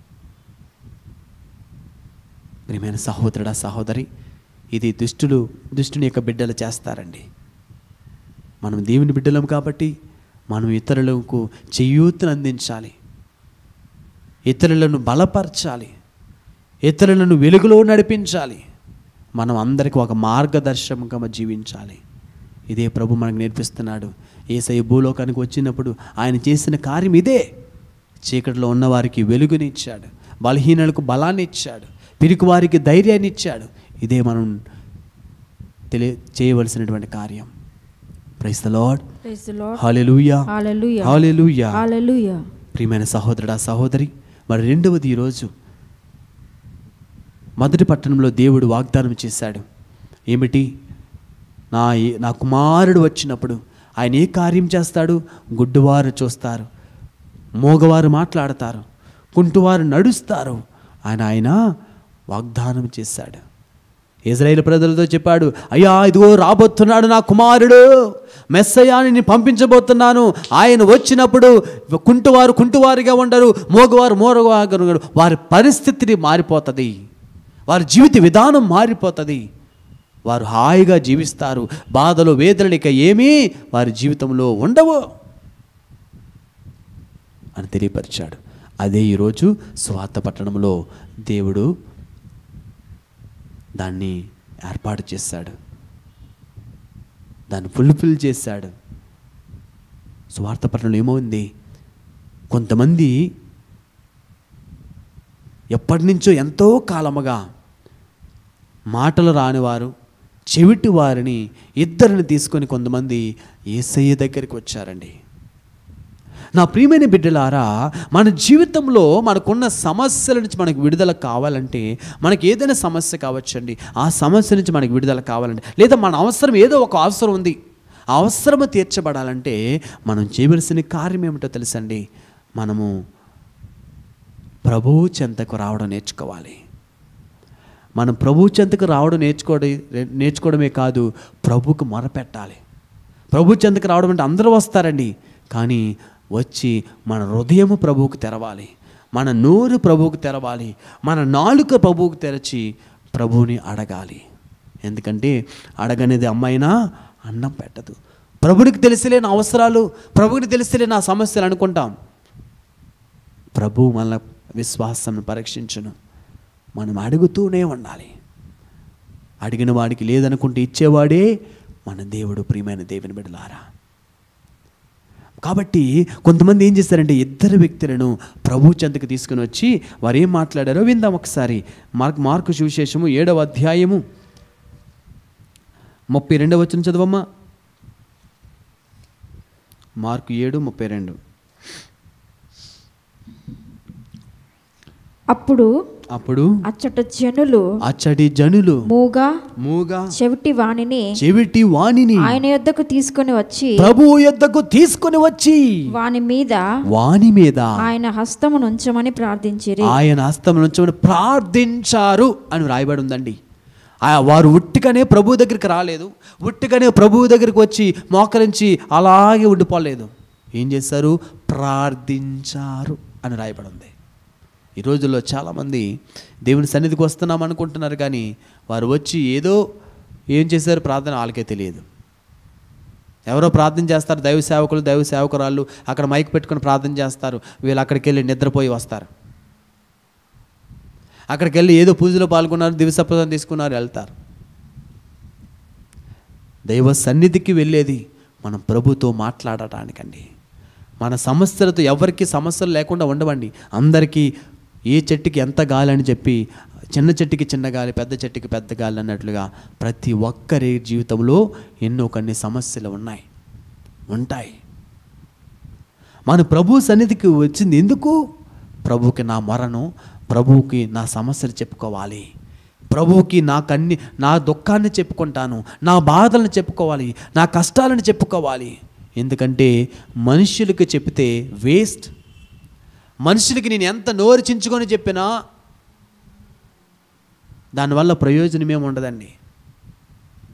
ప్రియమైన సహోదరుడా సహోదరి ఇది దుష్టులు దుష్టుని యొక్క బిడ్డలు చేస్తారండి మనం దేవుని బిడ్డలం కాబట్టి మనం ఇతరులకు చేయూతను అందించాలి ఇతరులను బలపరచాలి ఇతరులను వెలుగులో నడిపించాలి మనం అందరికీ ఒక మార్గదర్శకంగా జీవించాలి ఇదే ప్రభు మనకు నేర్పిస్తున్నాడు ఏసై భూలోకానికి వచ్చినప్పుడు ఆయన చేసిన కార్యం ఇదే చీకటిలో ఉన్నవారికి వెలుగునిచ్చాడు బలహీనులకు బలాన్ని ఇచ్చాడు పిరికి వారికి ధైర్యాన్ని ఇచ్చాడు ఇదే మనం తెలియ చేయవలసినటువంటి కార్యం price the lord Praise the Lord. Hallelujah Hallelujah. Hallelujah Hallelujah. ప్రియమైన సహోదరుడా సహోదరి మరి రెండవది ఈరోజు మొదటి పట్టణంలో దేవుడు వాగ్దానం చేశాడు ఏమిటి నా నా కుమారుడు వచ్చినప్పుడు ఆయన ఏ కార్యం చేస్తాడు గుడ్డువారు చూస్తారు మోగవారు మాట్లాడతారు కుంటువారు నడుస్తారు ఆయన ఆయన వాగ్దానం చేశాడు ఇజ్రాయేల్ ప్రజలతో చెప్పాడు అయ్యా ఇదిగో రాబోతున్నాడు నా కుమారుడు మెస్సయాని నేను పంపించబోతున్నాను ఆయన వచ్చినప్పుడు కుంటువారు కుంటువారిగా ఉండరు మోగవారు మోరవారు ఉండరు. వారి పరిస్థితిని మారిపోతుంది వారి జీవిత విధానం మారిపోతుంది వారు హాయిగా జీవిస్తారు బాధలు వేదనలు ఇక ఏమీ వారి జీవితంలో ఉండవు అని తెలియపరిచాడు అదే ఈరోజు స్వార్థ పట్టణంలో దేవుడు దాన్ని ఏర్పాటు చేశాడు దాన్ని ఫుల్ఫిల్ చేశాడు స్వార్థ పట్టణంలో ఏమైంది కొంతమంది ఎప్పటి నుంచో ఎంతో కాలముగా మాటలు రానివారు చెవిటి వారిని ఇద్దరిని తీసుకొని కొంతమంది ఏసయ్య దగ్గరికి వచ్చారండి నా ప్రియమైన బిడ్డలారా మన జీవితంలో మనకున్న సమస్యల నుంచి మనకు విడుదల కావాలంటే మనకి ఏదైనా సమస్య కావచ్చండి ఆ సమస్య నుంచి మనకు విడుదల కావాలంటే లేదా మన అవసరం ఏదో ఒక అవసరం ఉంది ఆ అవసరము తీర్చబడాలంటే మనం చేయవలసిన కార్యం ఏమిటో తెలుసండి మనము ప్రభువు చెంతకు రావడం నేర్చుకోవాలి మనం ప్రభు చెంతకు రావడం నేర్చుకోవడం నేర్చుకోవడమే కాదు ప్రభుకు మొరపెట్టాలి ప్రభు చెంతకు రావడం అంటే అందరూ వస్తారండి కానీ వచ్చి మన హృదయము ప్రభువుకు తెరవాలి మన నోరు ప్రభువుకు తెరవాలి మన నాలుక ప్రభువుకు తెరచి ప్రభువుని అడగాలి ఎందుకంటే అడగనేది అమ్మాయినా అన్నం పెట్టదు ప్రభునికి తెలిసిలే నా అవసరాలు ప్రభునికి తెలిసిలే నా సమస్యలు అనుకుంటాం ప్రభు మన విశ్వాసం పరీక్షించును మనం అడుగుతూనే ఉండాలి అడిగిన వాడికి లేదనుకుంటే ఇచ్చేవాడే మన దేవుడు ప్రియమైన దేవుని బిడ్డలారా కాబట్టి కొంతమంది ఏం చేస్తారంటే ఇద్దరు వ్యక్తులను ప్రభు చెంతకు తీసుకుని వచ్చి వారు ఏం మాట్లాడారో విందాం ఒకసారి మార్క్ మార్కు సువిశేషము ఏడవ అధ్యాయము ముప్పై రెండవ వచ్చిన చదవమ్మా మార్కు ఏడు ముప్పై రెండు అప్పుడు అప్పుడు అచ్చట జనులు అచ్చటి జనులు మూగా మూగా చెవిటి వాణిని చెవిటి వాణిని ఆయన యొద్దకు తీసుకొని వచ్చి ప్రభువు యొద్దకు తీసుకొని వచ్చి వాని మీద వాణి మీద ఆయన హస్తమును ఉంచమని ప్రార్థించిరి ఆయన హస్తం నుంచి ప్రార్థించారు అని రాయబడి ఉందండి ఆ వారు ఉట్టిగానే ప్రభు దగ్గరికి రాలేదు ఉట్టిగానే ప్రభువు దగ్గరికి వచ్చి మోకరించి అలాగే ఉండిపోలేదు ఏం చేశారు ప్రార్థించారు అని రాయబడి ఉంది ఈ రోజుల్లో చాలామంది దేవుని సన్నిధికి వస్తున్నాం అనుకుంటున్నారు కానీ వారు వచ్చి ఏదో ఏం చేశారు ప్రార్థన వాళ్ళకే తెలియదు ఎవరో ప్రార్థన చేస్తారు దైవ సేవకులు దైవ సేవకురాళ్ళు అక్కడ మైక్ పెట్టుకొని ప్రార్థన చేస్తారు వీళ్ళు అక్కడికి వెళ్ళి నిద్రపోయి వస్తారు అక్కడికి వెళ్ళి ఏదో పూజలో పాల్గొన్నారు దివసప్రదం తీసుకున్నారు వెళ్తారు దైవ సన్నిధికి వెళ్ళేది మనం ప్రభుతో మాట్లాడటానికండి మన సమస్యలతో ఎవరికి సమస్యలు లేకుండా ఉండవండి అందరికీ ఏ చెట్టుకి ఎంత గాలి అని చెప్పి చిన్న చెట్టుకి చిన్న గాలి పెద్ద చెట్టుకి పెద్ద గాలి అన్నట్లుగా ప్రతి ఒక్కరి జీవితంలో ఎన్నో కొన్ని సమస్యలు ఉన్నాయి ఉంటాయి మన ప్రభు సన్నిధికి వచ్చింది ఎందుకు ప్రభువుకి నా మొరను ప్రభువుకి నా సమస్యలు చెప్పుకోవాలి ప్రభువుకి నా కన్ని నా దుఃఖాన్ని చెప్పుకుంటాను నా బాధలను చెప్పుకోవాలి నా కష్టాలను చెప్పుకోవాలి ఎందుకంటే మనుషులకు చెప్తే వేస్ట్ మనుషులకి నేను ఎంత నోరు చించుకొని చెప్పినా దానివల్ల ప్రయోజనం ఏమి ఉండదండి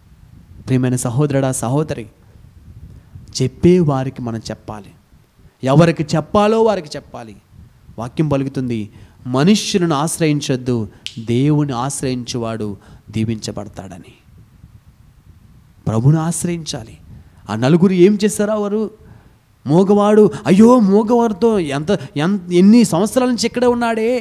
ప్రియమైన సహోదరుడా సహోదరి చెప్పే వారికి మనం చెప్పాలి ఎవరికి చెప్పాలో వారికి చెప్పాలి వాక్యం పలుకుతుంది మనుష్యులను ఆశ్రయించొద్దు దేవుని ఆశ్రయించువాడు దీవించబడతాడని ప్రభుని ఆశ్రయించాలి ఆ నలుగురు ఏం చేశారా వారు మూగవాడు అయ్యో మూగవారితో ఎంత ఎంత ఎన్ని సంవత్సరాల నుంచి ఇక్కడే ఉన్నాడే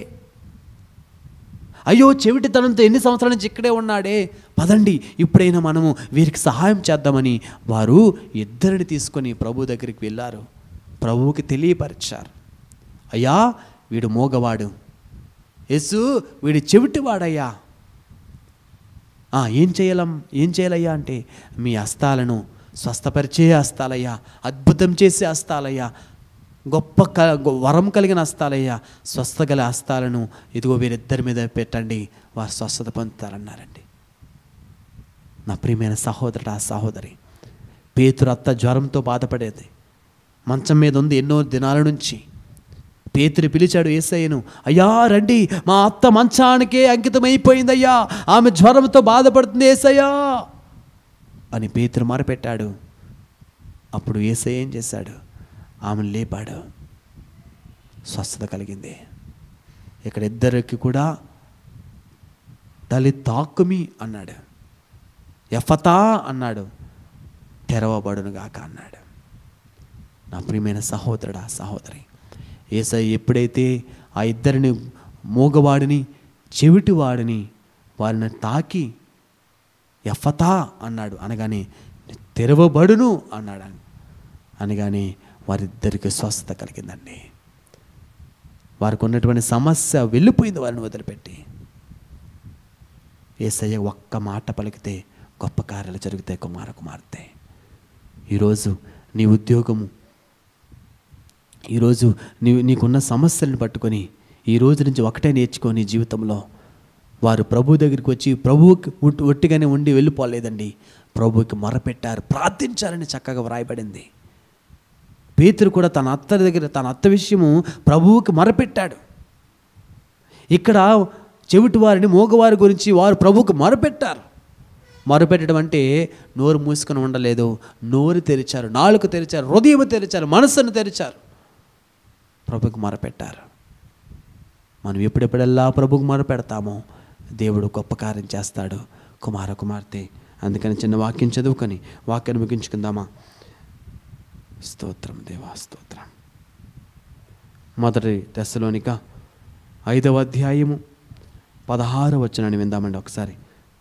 అయ్యో చెవిటితనంతో ఎన్ని సంవత్సరాల నుంచి ఇక్కడే ఉన్నాడే పదండి ఇప్పుడైనా మనము వీరికి సహాయం చేద్దామని వారు ఇద్దరిని తీసుకొని ప్రభు దగ్గరికి వెళ్ళారు ప్రభువుకి తెలియపరిచారు అయ్యా వీడు మోగవాడు యేసు వీడు చెవిటివాడయ్యా "ఆ, ఏం చేయాలం ఏం చేయాలయ్యా అంటే మీ హస్తాలను స్వస్థపరిచే హస్తాలయ్యా అద్భుతం చేసే హస్తాలయ్యా గొప్ప క గొ- వరం కలిగిన హస్తాలయ్యా స్వస్థ గల హస్తాలను ఇదిగో వీరిద్దరి మీద పెట్టండి వారు స్వస్థత పొందుతారన్నారండి నా ప్రియమైన సహోదరుడు ఆ సహోదరి పేతురు అత్త జ్వరంతో బాధపడేది మంచం మీద ఉంది ఎన్నో దినాల నుంచి పేతురు పిలిచాడు ఏసయ్యను అయ్యా రండి మా అత్త మంచానికే అంకితమైపోయిందయ్యా ఆమె జ్వరంతో బాధపడుతుంది ఏసయ్యా అని పేతురు మొరపెట్టాడు అప్పుడు ఏసయ్య ఏం చేశాడు ఆమెను లేపాడు స్వస్థత కలిగింది ఇక్కడ ఇద్దరికి కూడా తల్లి తాకుమి అన్నాడు ఎఫతా అన్నాడు తెరవబడును గాక అన్నాడు నా ప్రియమైన సహోదరుడా సహోదరి ఏసై ఎప్పుడైతే ఆ ఇద్దరిని మూగవాడిని చెవిటివాడిని వారిని తాకి ఎఫతా అన్నాడు అనగానే తెరవబడును అన్నాడు అనగానే వారిద్దరికి స్వస్థత కలిగిందండి వారికి ఉన్నటువంటి సమస్య వెళ్ళిపోయింది వారిని వదిలిపెట్టి ఏసయ్య ఒక్క మాట పలికితే గొప్ప కార్యాలు జరుగుతాయి కుమార కుమార్తె ఈరోజు నీ ఉద్యోగము ఈరోజు నీ నీకున్న సమస్యలను పట్టుకొని ఈ రోజు నుంచి ఒకటే నేర్చుకో నీ జీవితంలో వారు ప్రభు దగ్గరికి వచ్చి ప్రభువుకి ఉట్- ఒట్టిగానే ఉండి వెళ్ళిపోలేదండి ప్రభువుకి మొరపెట్టారు ప్రార్థించాలని చక్కగా వ్రాయబడింది పేతురు కూడా తన అత్త దగ్గర తన అత్త విషయము ప్రభువుకి మొరపెట్టాడు ఇక్కడ చెవిటి వారిని మూగవారి గురించి వారు ప్రభువుకి మొరపెట్టారు మొరపెట్టడం అంటే నోరు మూసుకొని ఉండలేదు నోరు తెరిచారు నాలుక తెరిచారు హృదయం తెరిచారు మనస్సును తెరిచారు ప్రభుకి మొరపెట్టారు మనం ఎప్పుడెప్పుడల్లా ప్రభుకు మొరపెడతామో దేవుడు గొప్ప కార్యం చేస్తాడు కుమార కుమార్తె అందుకని చిన్న వాక్యం చదువుకొని వాక్యాన్ని ముగించుకుందామా స్తోత్రం దేవా స్తోత్రం మొదటి దశలోనిక ఐదవ అధ్యాయము పదహారు వచనాన్ని విందామండి ఒకసారి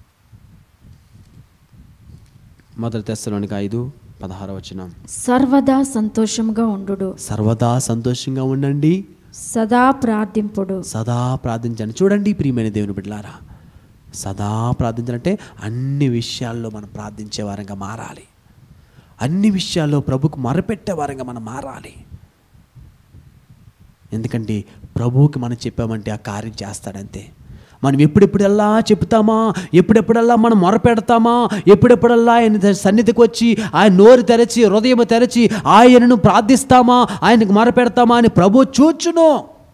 మొదటి దశలోనిక ఐదు పదహారు వచనం సర్వదా సంతోషంగా ఉండు సర్వదా సంతోషంగా ఉండండి సదా ప్రార్థింపుడు సదా ప్రార్థించండి చూడండి ప్రియమైన దేవుని బిడ్డలారా సదా ప్రార్థించాలంటే అన్ని విషయాల్లో మనం ప్రార్థించే వారంగా మారాలి అన్ని విషయాల్లో ప్రభుకు మొరపెట్టే వారంగా మనం మారాలి ఎందుకంటే ప్రభువుకి మనం చెప్పామంటే ఆ కార్యం చేస్తాడంతే మనం ఎప్పుడెప్పుడల్లా చెప్తామా ఎప్పుడెప్పుడల్లా మనం మొరపెడతామా ఎప్పుడెప్పుడల్లా ఆయన సన్నిధికి వచ్చి ఆయన నోరు తెరచి హృదయం తెరచి ఆయనను ప్రార్థిస్తామా ఆయనకు మొరపెడతామా అని ప్రభు చూచును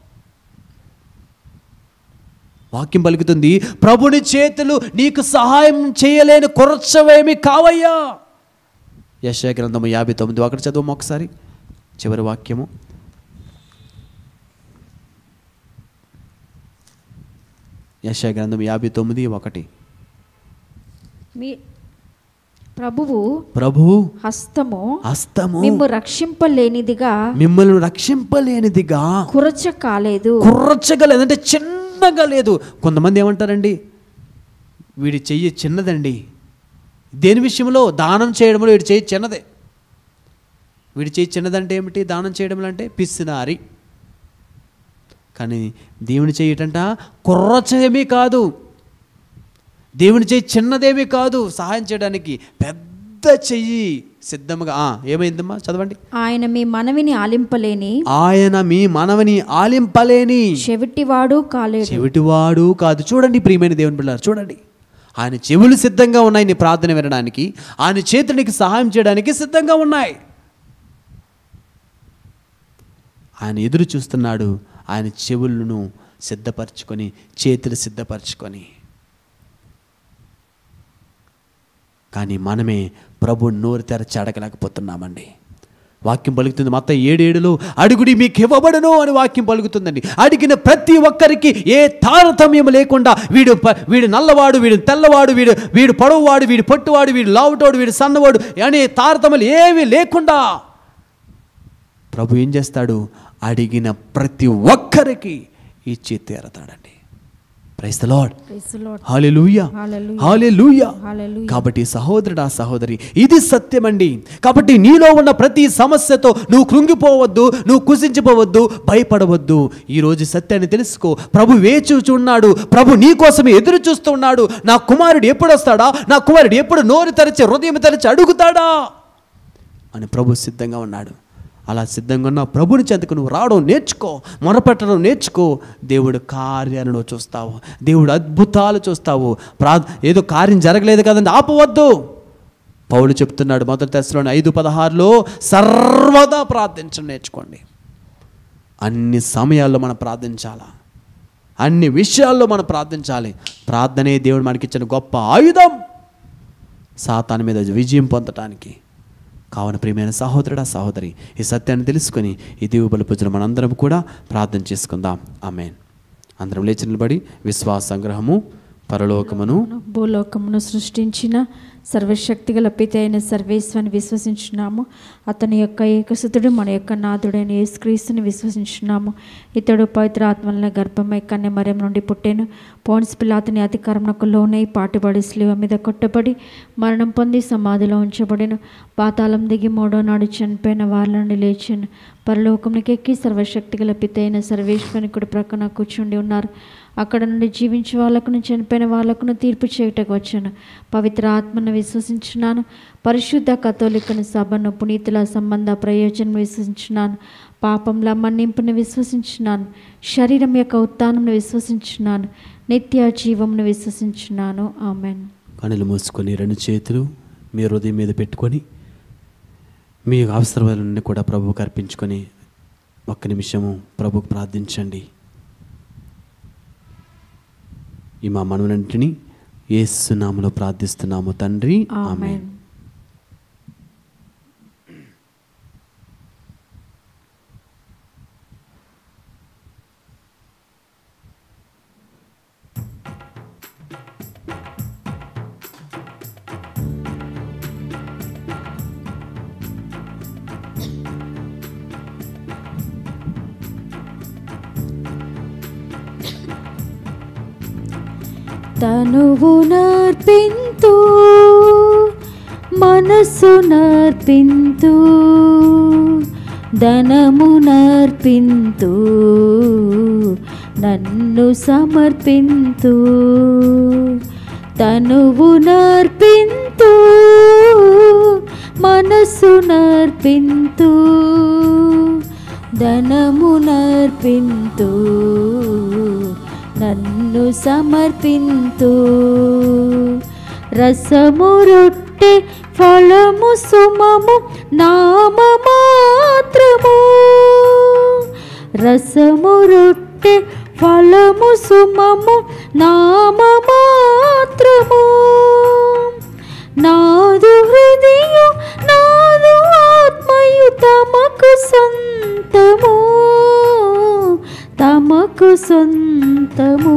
వాక్యం పలుకుతుంది ప్రభుని చేతులు నీకు సహాయం చేయలేని కొరచవేమి కావయ్యా యశయ గ్రంథము యాభై తొమ్మిది ఒకటి చదువు ఒకసారి చివరి వాక్యము యశయ గ్రంథం యాభై తొమ్మిది ఒకటి మీ ప్రభువు ప్రభు హస్తము హస్తము మిమ్ము రక్షింపలేనిదిగా మిమ్మల్ని రక్షింపలేనిదిగా కురచ కాలేదు కుర్రచ్చగా లేదంటే చిన్నగా లేదు కొంతమంది ఏమంటారండి వీడి చెయ్యి చిన్నదండి దేని విషయంలో దానం చేయడంలో వీడి చెయ్యి చిన్నదే వీడి చెయ్యి చిన్నదంటే ఏమిటి దానం చేయడంలో అంటే పిసినారి కానీ దేవుని చెయ్యటంట కుర్రచేమీ కాదు దేవుని చెయ్యి చిన్నదేమీ కాదు సహాయం చేయడానికి పెద్ద చెయ్యి సిద్ధంగా ఆ, ఏమైందమ్మా చదవండి ఆయన మీ మనవిని ఆలింపలేని ఆయన మీ మనవని ఆలింపలేని చెవిటివాడు కాలేడు చెవిటివాడు కాదు చూడండి ప్రియమైన దేవుని పిల్లలు చూడండి ఆయన చెవులు సిద్ధంగా ఉన్నాయి నీ ప్రార్థన వినడానికి ఆయన చేతులు నీకు సహాయం చేయడానికి సిద్ధంగా ఉన్నాయి ఆయన ఎదురు చూస్తున్నాడు ఆయన చెవులను సిద్ధపరచుకొని చేతులు సిద్ధపరచుకొని కానీ మనమే ప్రభు నోరు తెరచి అడగలేకపోతున్నామండి వాక్యం పలుకుతుంది మత ఏడేడులో అడుగుడి మీకు ఇవ్వబడును అని వాక్యం పలుకుతుందండి అడిగిన ప్రతి ఒక్కరికి ఏ తారతమ్యం లేకుండా వీడు ప- వీడు నల్లవాడు వీడు తెల్లవాడు వీడు వీడు పొడవువాడు వీడు పొట్టువాడు వీడు లావుటోడు వీడు సన్నవాడు అనే తారతమ్యాలు ఏమీ లేకుండా ప్రభు ఏం చేస్తాడు అడిగిన ప్రతి ఒక్కరికి ఇచ్చి తీరతాడండి price the lord Praise the Lord. Hallelujah Hallelujah. Hallelujah Hallelujah. కాబట్టి సహోదరుడా సహోదరి ఇది సత్యమండి కాబట్టి నీలో ఉన్న ప్రతి సమస్యతో నువ్వు కృంగిపోవద్దు నువ్వు కుసించిపోవద్దు భయపడవద్దు ఈ రోజు సత్యాన్ని తెలుసుకో ప్రభు వేచి చూన్నాడు ప్రభు నీ కోసమే ఎదురు చూస్తున్నాడు నా కుమారుడు ఎప్పుడు వస్తాడా నా కుమారుడు ఎప్పుడు నోరు తెరచి హృదయం తెరచి అడుగుతాడా అని ప్రభు సిద్ధంగా ఉన్నాడు అలా సిద్ధంగా ఉన్న ప్రభుని చెంతకు నువ్వు రావడం నేర్చుకో మొరపెట్టడం నేర్చుకో దేవుడు కార్యాలను చూస్తావు దేవుడు అద్భుతాలు చూస్తావు ప్రా ఏదో కార్యం జరగలేదు కదండి ఆపవద్దు పౌలు చెప్తున్నాడు మొదటి దశలోని ఐదు పదహారులో సర్వదా ప్రార్థించడం నేర్చుకోండి అన్ని సమయాల్లో మనం ప్రార్థించాలా అన్ని విషయాల్లో మనం ప్రార్థించాలి ప్రార్థనే దేవుడు మనకిచ్చిన గొప్ప ఆయుధం సాతాను మీద విజయం పొందటానికి కావున ప్రియమైన సహోదరుడా సహోదరి ఈ సత్యాన్ని తెలుసుకొని ఈ దీవు బలిపూజలు మనందరం కూడా ప్రార్థన చేసుకుందాం ఆమెన్ అందరం లేచి నిలబడి విశ్వాస సంగ్రహము పరలోకమును భూలోకమును సృష్టించిన సర్వశక్తిగల పిత అయిన సర్వేశ్వని విశ్వసించున్నాము అతని యొక్క ఏకసుతుడు మన యొక్క నాథుడైన యేసుక్రీస్తుని విశ్వసించున్నాము ఇతడు పవిత్ర ఆత్మల గర్భమై కన్య మర్యం నుండి పుట్టెను పోన్స్ పిలాతుని అధికారంకు లోనై పాటుబడి స్లీవ మీద కొట్టబడి మరణం పొంది సమాధిలో ఉంచబడిను పాతాళం దిగి మూడో నాడు చనిపోయిన వారి నుండి లేచాను పరలోకంకి ఎక్కి సర్వశక్తిగల పిత అయిన సర్వేశ్వని కుడి ప్రక్కన కూర్చుండి ఉన్నారు అక్కడ నుండి జీవించే వాళ్ళకును చనిపోయిన వాళ్ళకును తీర్పు చేయుటకు వచ్చాను పవిత్ర ఆత్మను విశ్వసించున్నాను పరిశుద్ధ కథోలికను సభను పునీతుల సంబంధ ప్రయోజనం విశ్వసించున్నాను పాపంల మన్నింపును విశ్వసించున్నాను శరీరం యొక్క ఉత్థానంను విశ్వసించున్నాను నిత్య జీవమును విశ్వసించున్నాను ఆమెన్ కనులు మూసుకొని రెండు చేతులు మీ హృదయం మీద పెట్టుకొని మీ అవసరాలన్నీ కూడా ప్రభువుకు అర్పించుకొని ఒక్క నిమిషము ప్రభుకు ప్రార్థించండి ఈ మా మనవనంటిని ఏసునామలో ప్రార్థిస్తున్నాము తండ్రి ఆమె ఆమెన్ తనువు నర్పింతు మనస్సు నర్పింతు ధనము నర్పింతు నన్ను సమర్పింతు తనువు నర్పింతు మనస్సు నర్పింతు ధనము నర్పింతు నన్ను సమర్పింతు రసము రొట్టె ఫలము సుమము నామ మాత్రము రసము రొట్టె ఫలము సుమము నామ మాత్రము నాదు హృదయు నాదు ఆత్మయు తమకు సొంతము తమకు సొంతము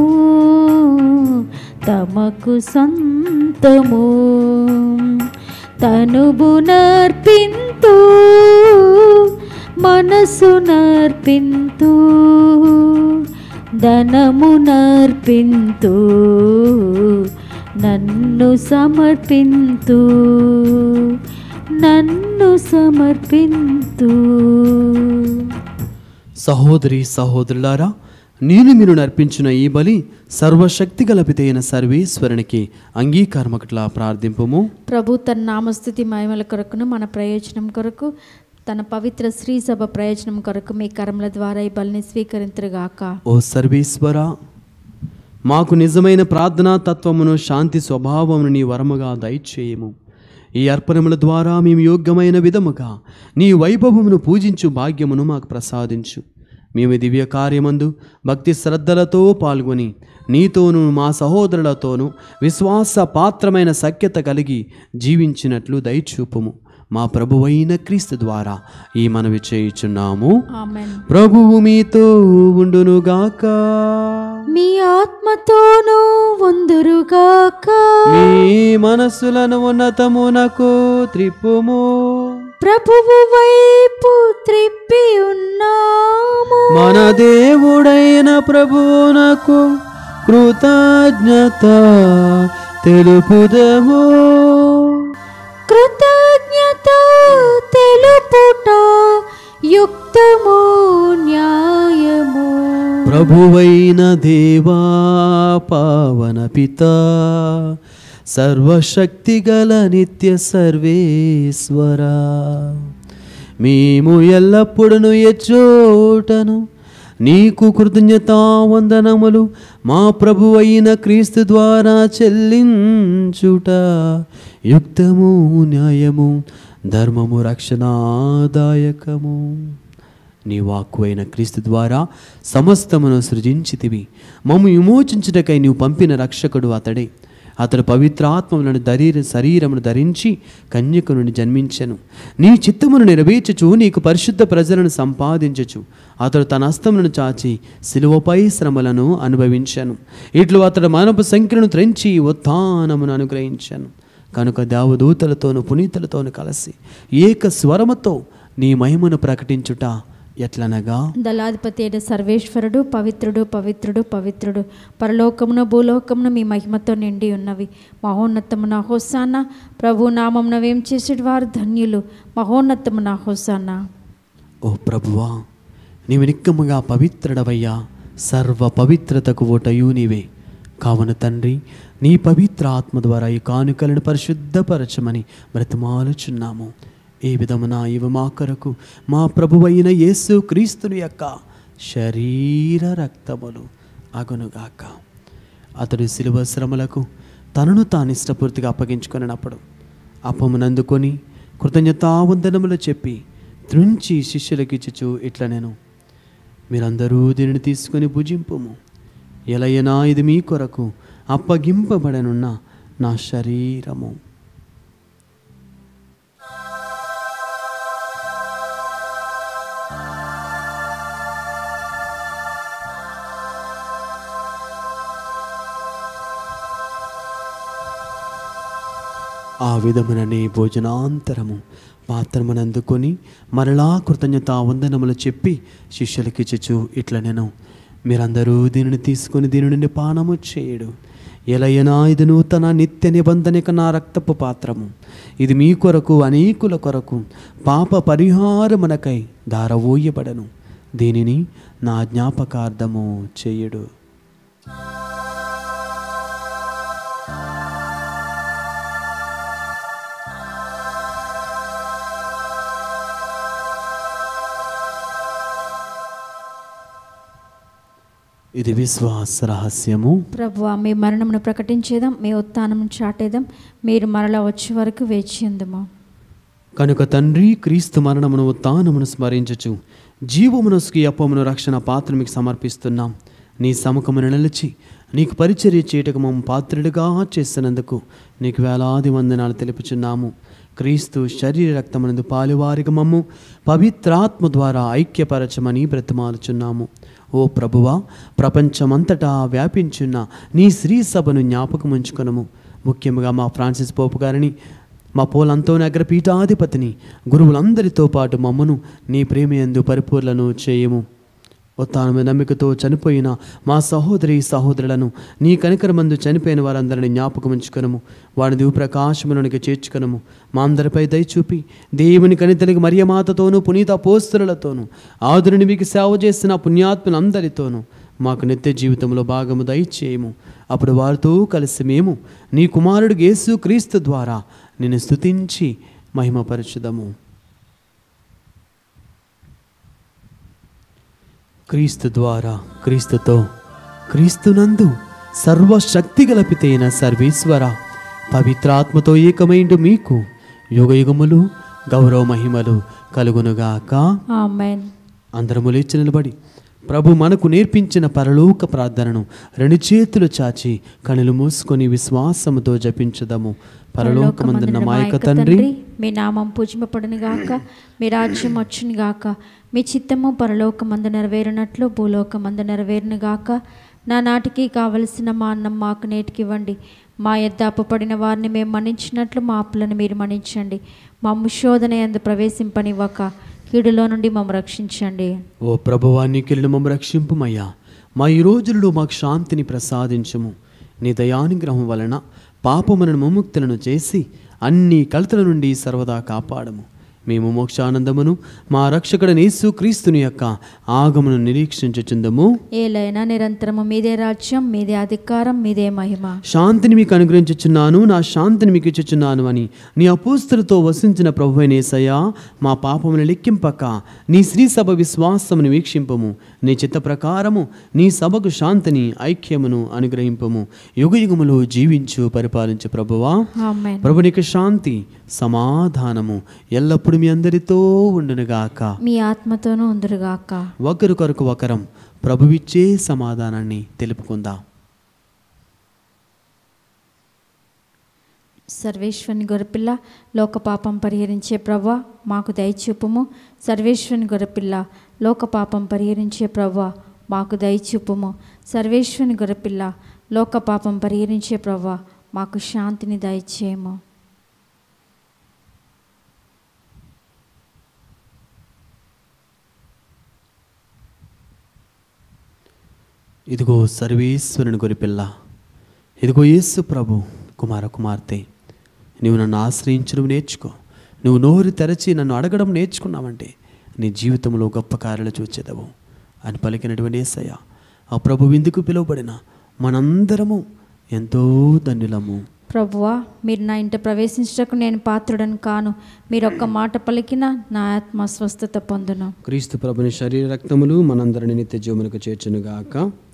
తమకు సొంతము తనుబు నర్పింతు మనసు నర్పింతు ధనము నర్పింతు నన్ను సమర్పింతు నన్ను సమర్పింతు సహోదరి సహోదరులారా నేను మీరు నర్పించిన ఈ బలి సర్వశక్తిగల పితైన సర్వేశ్వరునికి అంగీకారమకట్లా ప్రార్థింపుము ప్రభు తన నామస్థుతి మహిమల కొరకును మన ప్రయోజనం కొరకు తన పవిత్ర శ్రీ సభ ప్రయోజనం కొరకు మీ కరముల ద్వారా ఈ బలిని స్వీకరింతురుగాక ఓ సర్వేశ్వర మాకు నిజమైన ప్రార్థనా తత్వమును శాంతి స్వభావమును నీ వరముగా దయచేయము ఈ అర్పణముల ద్వారా మేము యోగ్యమైన విధముగా నీ వైభవమును పూజించు భాగ్యమును మాకు ప్రసాదించు మేము ఈ దివ్య కార్యమందు భక్తి శ్రద్ధలతో పాల్గొని నీతోనూ మా సహోదరులతోనూ విశ్వాస పాత్రమైన సఖ్యత కలిగి జీవించినట్లు దయచూపుము మా ప్రభువైన క్రీస్తు ద్వారా ఈ మనవి చేయుచున్నాము ఆమెన్ ప్రభువు మీతో ఉండునుగాక మీ ఆత్మతోనూ వందురుగాక మీ మనస్సులను ఉన్నతమునకు త్రిప్పుము ప్రభువు వైపు త్రిప్పి ఉన్నాము మన దేవుడైన ప్రభువునకు కృతజ్ఞత తెలుపుదము కృతజ్ఞత తెలుపుట యుక్తము న్యాయము ప్రభువైన దేవా పావన పిత సర్వశక్తిగల నిత్య సర్వేశ్వర మేము ఎల్లప్పుడూ ఎచ్చోటను నీకు కృతజ్ఞతా వందనములు మా ప్రభు అయిన క్రీస్తు ద్వారా చెల్లించుట యుక్తము న్యాయము ధర్మము రక్షణాదాయకము నీ వాక్కు అయిన క్రీస్తు ద్వారా సమస్తమును సృజించితివి మమ్ము విమోచించుటకై నీవు పంపిన రక్షకుడు అతడే అతడు పవిత్రాత్మలను దరీర శరీరమును ధరించి కన్యక నుండి జన్మించెను నీ చిత్తమును నెరవేర్చుచు నీకు పరిశుద్ధ ప్రజలను సంపాదించచ్చు అతడు తన హస్తములను చాచి శిలువపై శ్రమలను అనుభవించాను ఇట్లు అతడు మానవ సంఖ్యను త్రెంచి ఉత్థానమును అనుగ్రహించాను కనుక దేవదూతలతోను పునీతులతోను కలిసి ఏక స్వరముతో నీ మహిమను ప్రకటించుట ఎట్లనగా దళాధిపతి అయిన సర్వేశ్వరుడు పవిత్రుడు పవిత్రుడు పవిత్రుడు పరలోకమున భూలోకమున మీ మహిమతో నిండి ఉన్నవి మహోన్నతమున హోసాన ప్రభు నామమున వేం చేసేటి వారు ధన్యులు మహోన్నతమున హోసాన ఓ ప్రభువా నీవు నిక్కముగా పవిత్రుడవయ్యా సర్వ పవిత్రతకు ఓటయు నీవే కావున తండ్రి నీ పవిత్ర ఆత్మ ద్వారా ఈ కానుకలను పరిశుద్ధపరచమని బ్రతిమాలుచున్నాము ఈ విధమున ఇవి మా కొరకు మా ప్రభువైన యేసు క్రీస్తుని యొక్క శరీర రక్తములు అగునుగాక అతడు శిలువ శ్రమలకు తనను తాను ఇష్టపూర్తిగా అప్పగించుకొనినప్పుడు అప్పమునందుకొని కృతజ్ఞతావందనములు చెప్పి త్రుంచి శిష్యులకిచ్చుచు ఇట్లా నేను మీరందరూ దీనిని తీసుకొని భుజింపుము ఎలయనా ఇది మీ కొరకు అప్పగింపబడనున్న నా శరీరము ఆ విధముననే భోజనాంతరము పాత్రమునందుకొని మరలా కృతజ్ఞత వందనములు చెప్పి శిష్యులకిచ్చుచు ఇట్లా నేను మీరందరూ దీనిని తీసుకొని దీని నుండి పానము చేయడు ఎలయనా ఇది నూతన నిత్య నిబంధనిక నా రక్తపు పాత్రము ఇది మీ కొరకు అనేకుల కొరకు పాప పరిహారమునకై దారవోయబడను దీనిని నా జ్ఞాపకార్థము చేయుడు ఇది విశ్వాస రహస్యము ప్రభు మీ మరణమును ప్రకటించేదాం మీ ఉత్థానము చాటేదాం మీరు మరల వచ్చే వరకు వేచి ఉందము కనుక తండ్రి క్రీస్తు మరణమును ఉత్థానమును స్మరించుచు జీవమునసుకి అప్పమును రక్షణ పాత్ర మీకు సమర్పిస్తున్నాం నీ సముఖమును నిలిచి నీకు పరిచర్య చేయటకు మమ్మ పాత్రుడిగా చేస్తున్నందుకు నీకు వేలాది వందనాలు తెలుపుచున్నాము క్రీస్తు శరీర రక్తమునందు పాలువారిగా మమ్ము పవిత్రాత్మ ద్వారా ఐక్యపరచమని బ్రతిమాలుచున్నాము ఓ ప్రభువా ప్రపంచమంతటా వ్యాపించున్న నీ శ్రీ సభను జ్ఞాపకముంచుకొనము ముఖ్యంగా మా ఫ్రాన్సిస్ పోపు గారిని మా పోలంతోని అగ్రపీఠాధిపతిని గురువులందరితో పాటు మమ్మను నీ ప్రేమయందు పరిపూర్లను చేయము ఉత్తానమైన నమ్మికతో చనిపోయిన మా సహోదరి సహోదరులను నీ కనికరమందు చనిపోయిన వారందరిని జ్ఞాపకముంచుకొనము వారి దివు ప్రకాశమునికి చేర్చుకొనము మా అందరిపై దయచూపి దేవుని కనితలికి మరియమాతతోనూ పునీత పోస్తులతోనూ ఆదురుని మీకు సేవ చేసిన పుణ్యాత్ములందరితోనూ మాకు నిత్య జీవితంలో భాగము దయచేయము అప్పుడు వారితో కలిసి మేము నీ కుమారుడు యేసు క్రీస్తు ద్వారా నిన్ను స్తుతించి మహిమపరచుదము క్రీస్తు ద్వారా క్రీస్తుతో క్రీస్తునందు సర్వశక్తి గలపితైన సర్వేశ్వర పవిత్రాత్మతో ఏకమైండు మీకు యుగయుగములు గౌరవ మహిమలు కలుగునుగాక ఆమెన్ అందరము లేచి నిలబడి ప్రభు మనకు నేర్పించిన పరలోక ప్రార్థనను రెండు చేతులు చాచి కనులు మూసుకొని విశ్వాసముతో జపించదము పరలోకమందున్న మా యొక్క తండ్రి మీ నామం పూజింపబడును గాక మీ రాజ్యం వచ్చును గాక మీ చిత్తము పరలోకమందు నెరవేరినట్లు భూలోకమందు నెరవేరును గాక నా నాటికి కావలసిన మా అన్నం మాకు నేటికి ఇవ్వండి మా యొద్ద అప్పుపడిన వారిని మేము మన్నించినట్లు మా అప్పులను మీరు మన్నించండి మా శోధన ఎందు ప్రవేశింపనివ్వక కీడులో నుండి మమ్మ రక్షించండి ఓ ప్రభువా నీకెళ్ళి మమ్మ రక్షింపుమయ్యా మా ఈ రోజుల్లో మాకు శాంతిని ప్రసాదించుము నీ దయానుగ్రహం వలన పాపములను ముముక్తులను చేసి అన్ని కలతల నుండి సర్వదా కాపాడము మేము మోక్షానందమును మా రక్షకుడని యేసు క్రీస్తుని యొక్క ఆగమును నిరీక్షించుచుందము ఏలైనా నిరంతరము మీదే రాజ్యం మీదే అధికారం మీదే మహిమ శాంతిని మీకు అనుగ్రహించుచున్నాను నా శాంతిని మీకు ఇచ్చుచున్నాను అని నీ అపోస్తులతో వసించిన ప్రభువైనేసయ్యా మా పాపమును లెక్కింపక నీ శ్రీ సభ విశ్వాసమును వీక్షింపము నీ చిత్త ప్రకారము నీ సభకు శాంతిని ఐక్యమును అనుగ్రహింపము యుగ యుగములో జీవించు పరిపాలించు ప్రభువా ఆమేన్ ప్రభు నీకు శాంతి సమాధానము ఎల్లప్పుడూ మీ అందరితో ఉండునుగాక మీ ఆత్మతోనూ ఉందరుగాక ఒకరికొరకు ఒకరం ప్రభువిచ్చే సమాధానాన్ని తెలుపుకుందాం సర్వేశ్వని గొరపిల్ల లోక పాపం పరిహరించే ప్రవ్వ మాకు దయచూపుము సర్వేశ్వని గొరపిల్ల లోక పాపం పరిహరించే ప్రవ్వ మాకు దయచూపుము సర్వేశ్వని గొరపిల్ల లోక పాపం పరిహరించే ప్రవ్వ మాకు శాంతిని దయచేయము ఇదిగో సర్వేశ్వరుని గొరిపిల్ల ఇదిగో యేసు ప్రభు కుమార కుమార్తె నువ్వు నన్ను ఆశ్రయించడం నేర్చుకో నువ్వు నోరు తెరచి నన్ను అడగడం నేర్చుకున్నావంటే నీ జీవితంలో గొప్ప కార్యాలు చూచేదవు అని పలికినటువంటి ఏసయ్య ఆ ప్రభు విందుకు పిలువబడిన మనందరము ఎంతో ధన్యులము ప్రభువా మీరు నా ఇంట ప్రవేశించటకు నేను పాత్రుడను కాను మీరు ఒక్క మాట పలికిన నా ఆత్మ స్వస్థత పొందును క్రీస్తు ప్రభుని శరీర రక్తములు మనందరిని నిత్య జీవములకు చేర్చునుగాక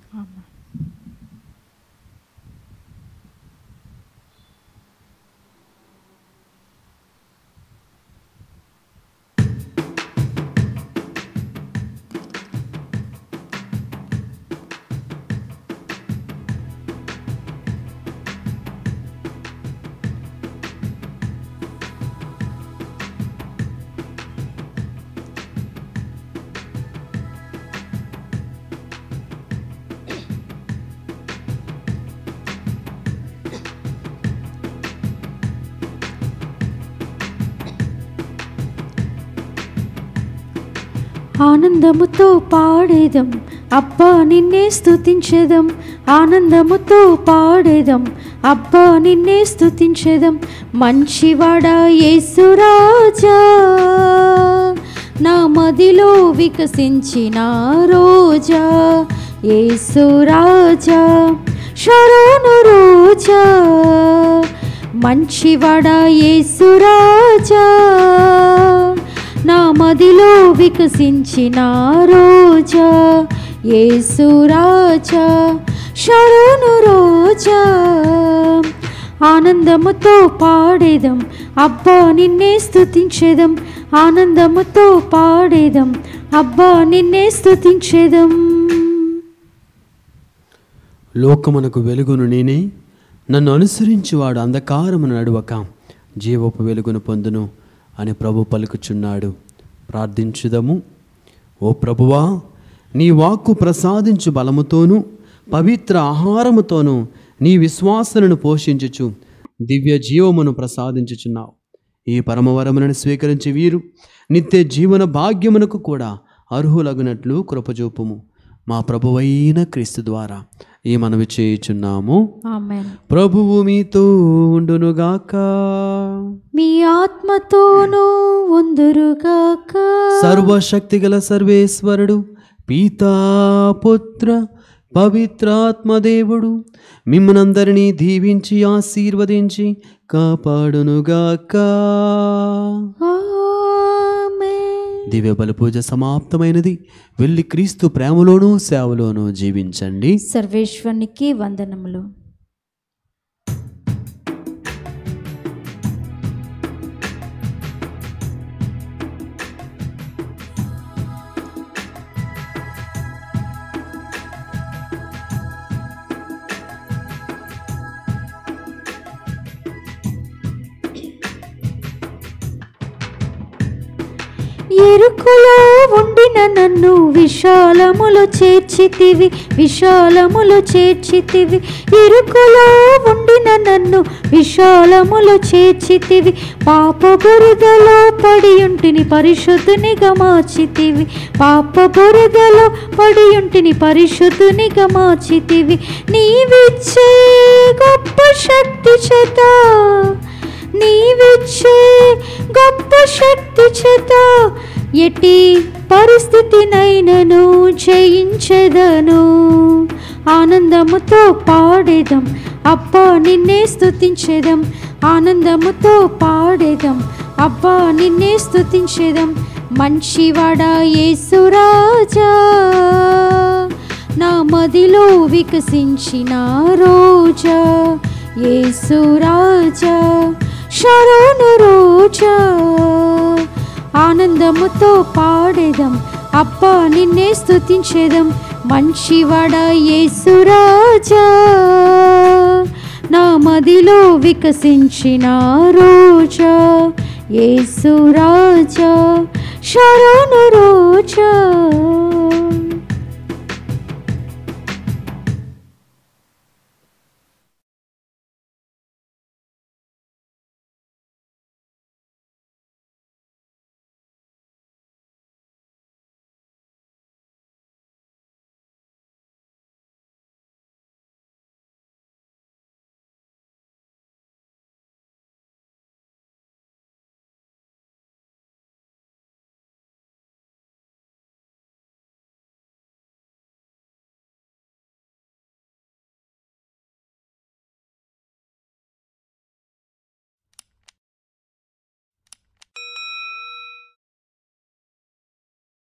ఆనందముతో పాడేదం అబ్బా నిన్నే స్తుతించేదం ఆనందముతో పాడేదం అబ్బా నిన్నే స్తుతించేదం మంచివాడా యేసురాజా నా మదిలో వికసించిన రోజా యేసురాజా శరణు రోజా మంచివాడా యేసురాజా నా మదిలో వికసించిన రోజా యేసురాజా శరణు రోజా ఆనందముతో పాడేదం అబ్బా నిన్నే స్తుతించేదం ఆనందముతో పాడేదం అబ్బా నిన్నే స్తుతించేదం లోకమునకు వెలుగును నేనే నన్ను అనుసరించువాడు అంధకారమును నడువక జీవపు వెలుగును పొందును అని ప్రభు పలుకుచున్నాడు ప్రార్థించుదము ఓ ప్రభువా నీ వాక్కు ప్రసాదించు బలముతోనూ పవిత్ర ఆహారముతోనూ నీ విశ్వాసలను పోషించుచు దివ్య జీవమును ప్రసాదించుచున్నావు ఈ పరమవరములను స్వీకరించి వీరు నిత్య జీవన భాగ్యమునకు కూడా అర్హులగునట్లు కృపచూపుము మా ప్రభువైన క్రీస్తు ద్వారా ఈ మనవి చేయుచున్నాము ఆమెన్ ప్రభువు మీతో ఉండునుగాక మీ ఆత్మతోనూ ఉందురుగాక సర్వశక్తిగల సర్వేశ్వరుడు పీతా పుత్ర పవిత్రాత్మదేవుడు మిమ్మనందరినీ దీవించి ఆశీర్వదించి కాపాడునుగాక ఆమేన్. దివ్య బలి పూజ సమాప్తమైనది వెళ్ళి క్రీస్తు ప్రేమలోనూ సేవలోనూ జీవించండి సర్వేశ్వరునికి వందనములు ఎరుకులో ఉండిన నన్ను విశాలములో చేర్చితివి విశాలములో చేర్చితివి ఇరుకులో ఉండిన నన్ను విశాలములో చేర్చితివి పాప బురదలో పడి ఉంటిని పరిశుద్ధునిగా మార్చితివి పాప బురదలో పడి ఉంటిని పరిశుద్ధునిగా మార్చితివి నీవిచ్చే గొప్ప శక్తి చేత నీవిచ్చే గొప్ప శక్తి చేత ఎట్టి పరిస్థితినైనను జయించెదను ఆనందముతో పాడేదం అబ్బా నిన్నే స్తుతించేదం ఆనందముతో పాడేదం అబ్బా నిన్నే స్తుతించేదం మంచివాడా యేసురాజా నా మదిలో వికసించిన రోజా యేసురాజా శరణు రోజా ఆనందముతో పాడేదం అబ్బా నిన్నే స్తుతించేదం మంచివాడా యేసురాజా నా మదిలో వికసించిన రోజా యేసురాజా శరణు రోజా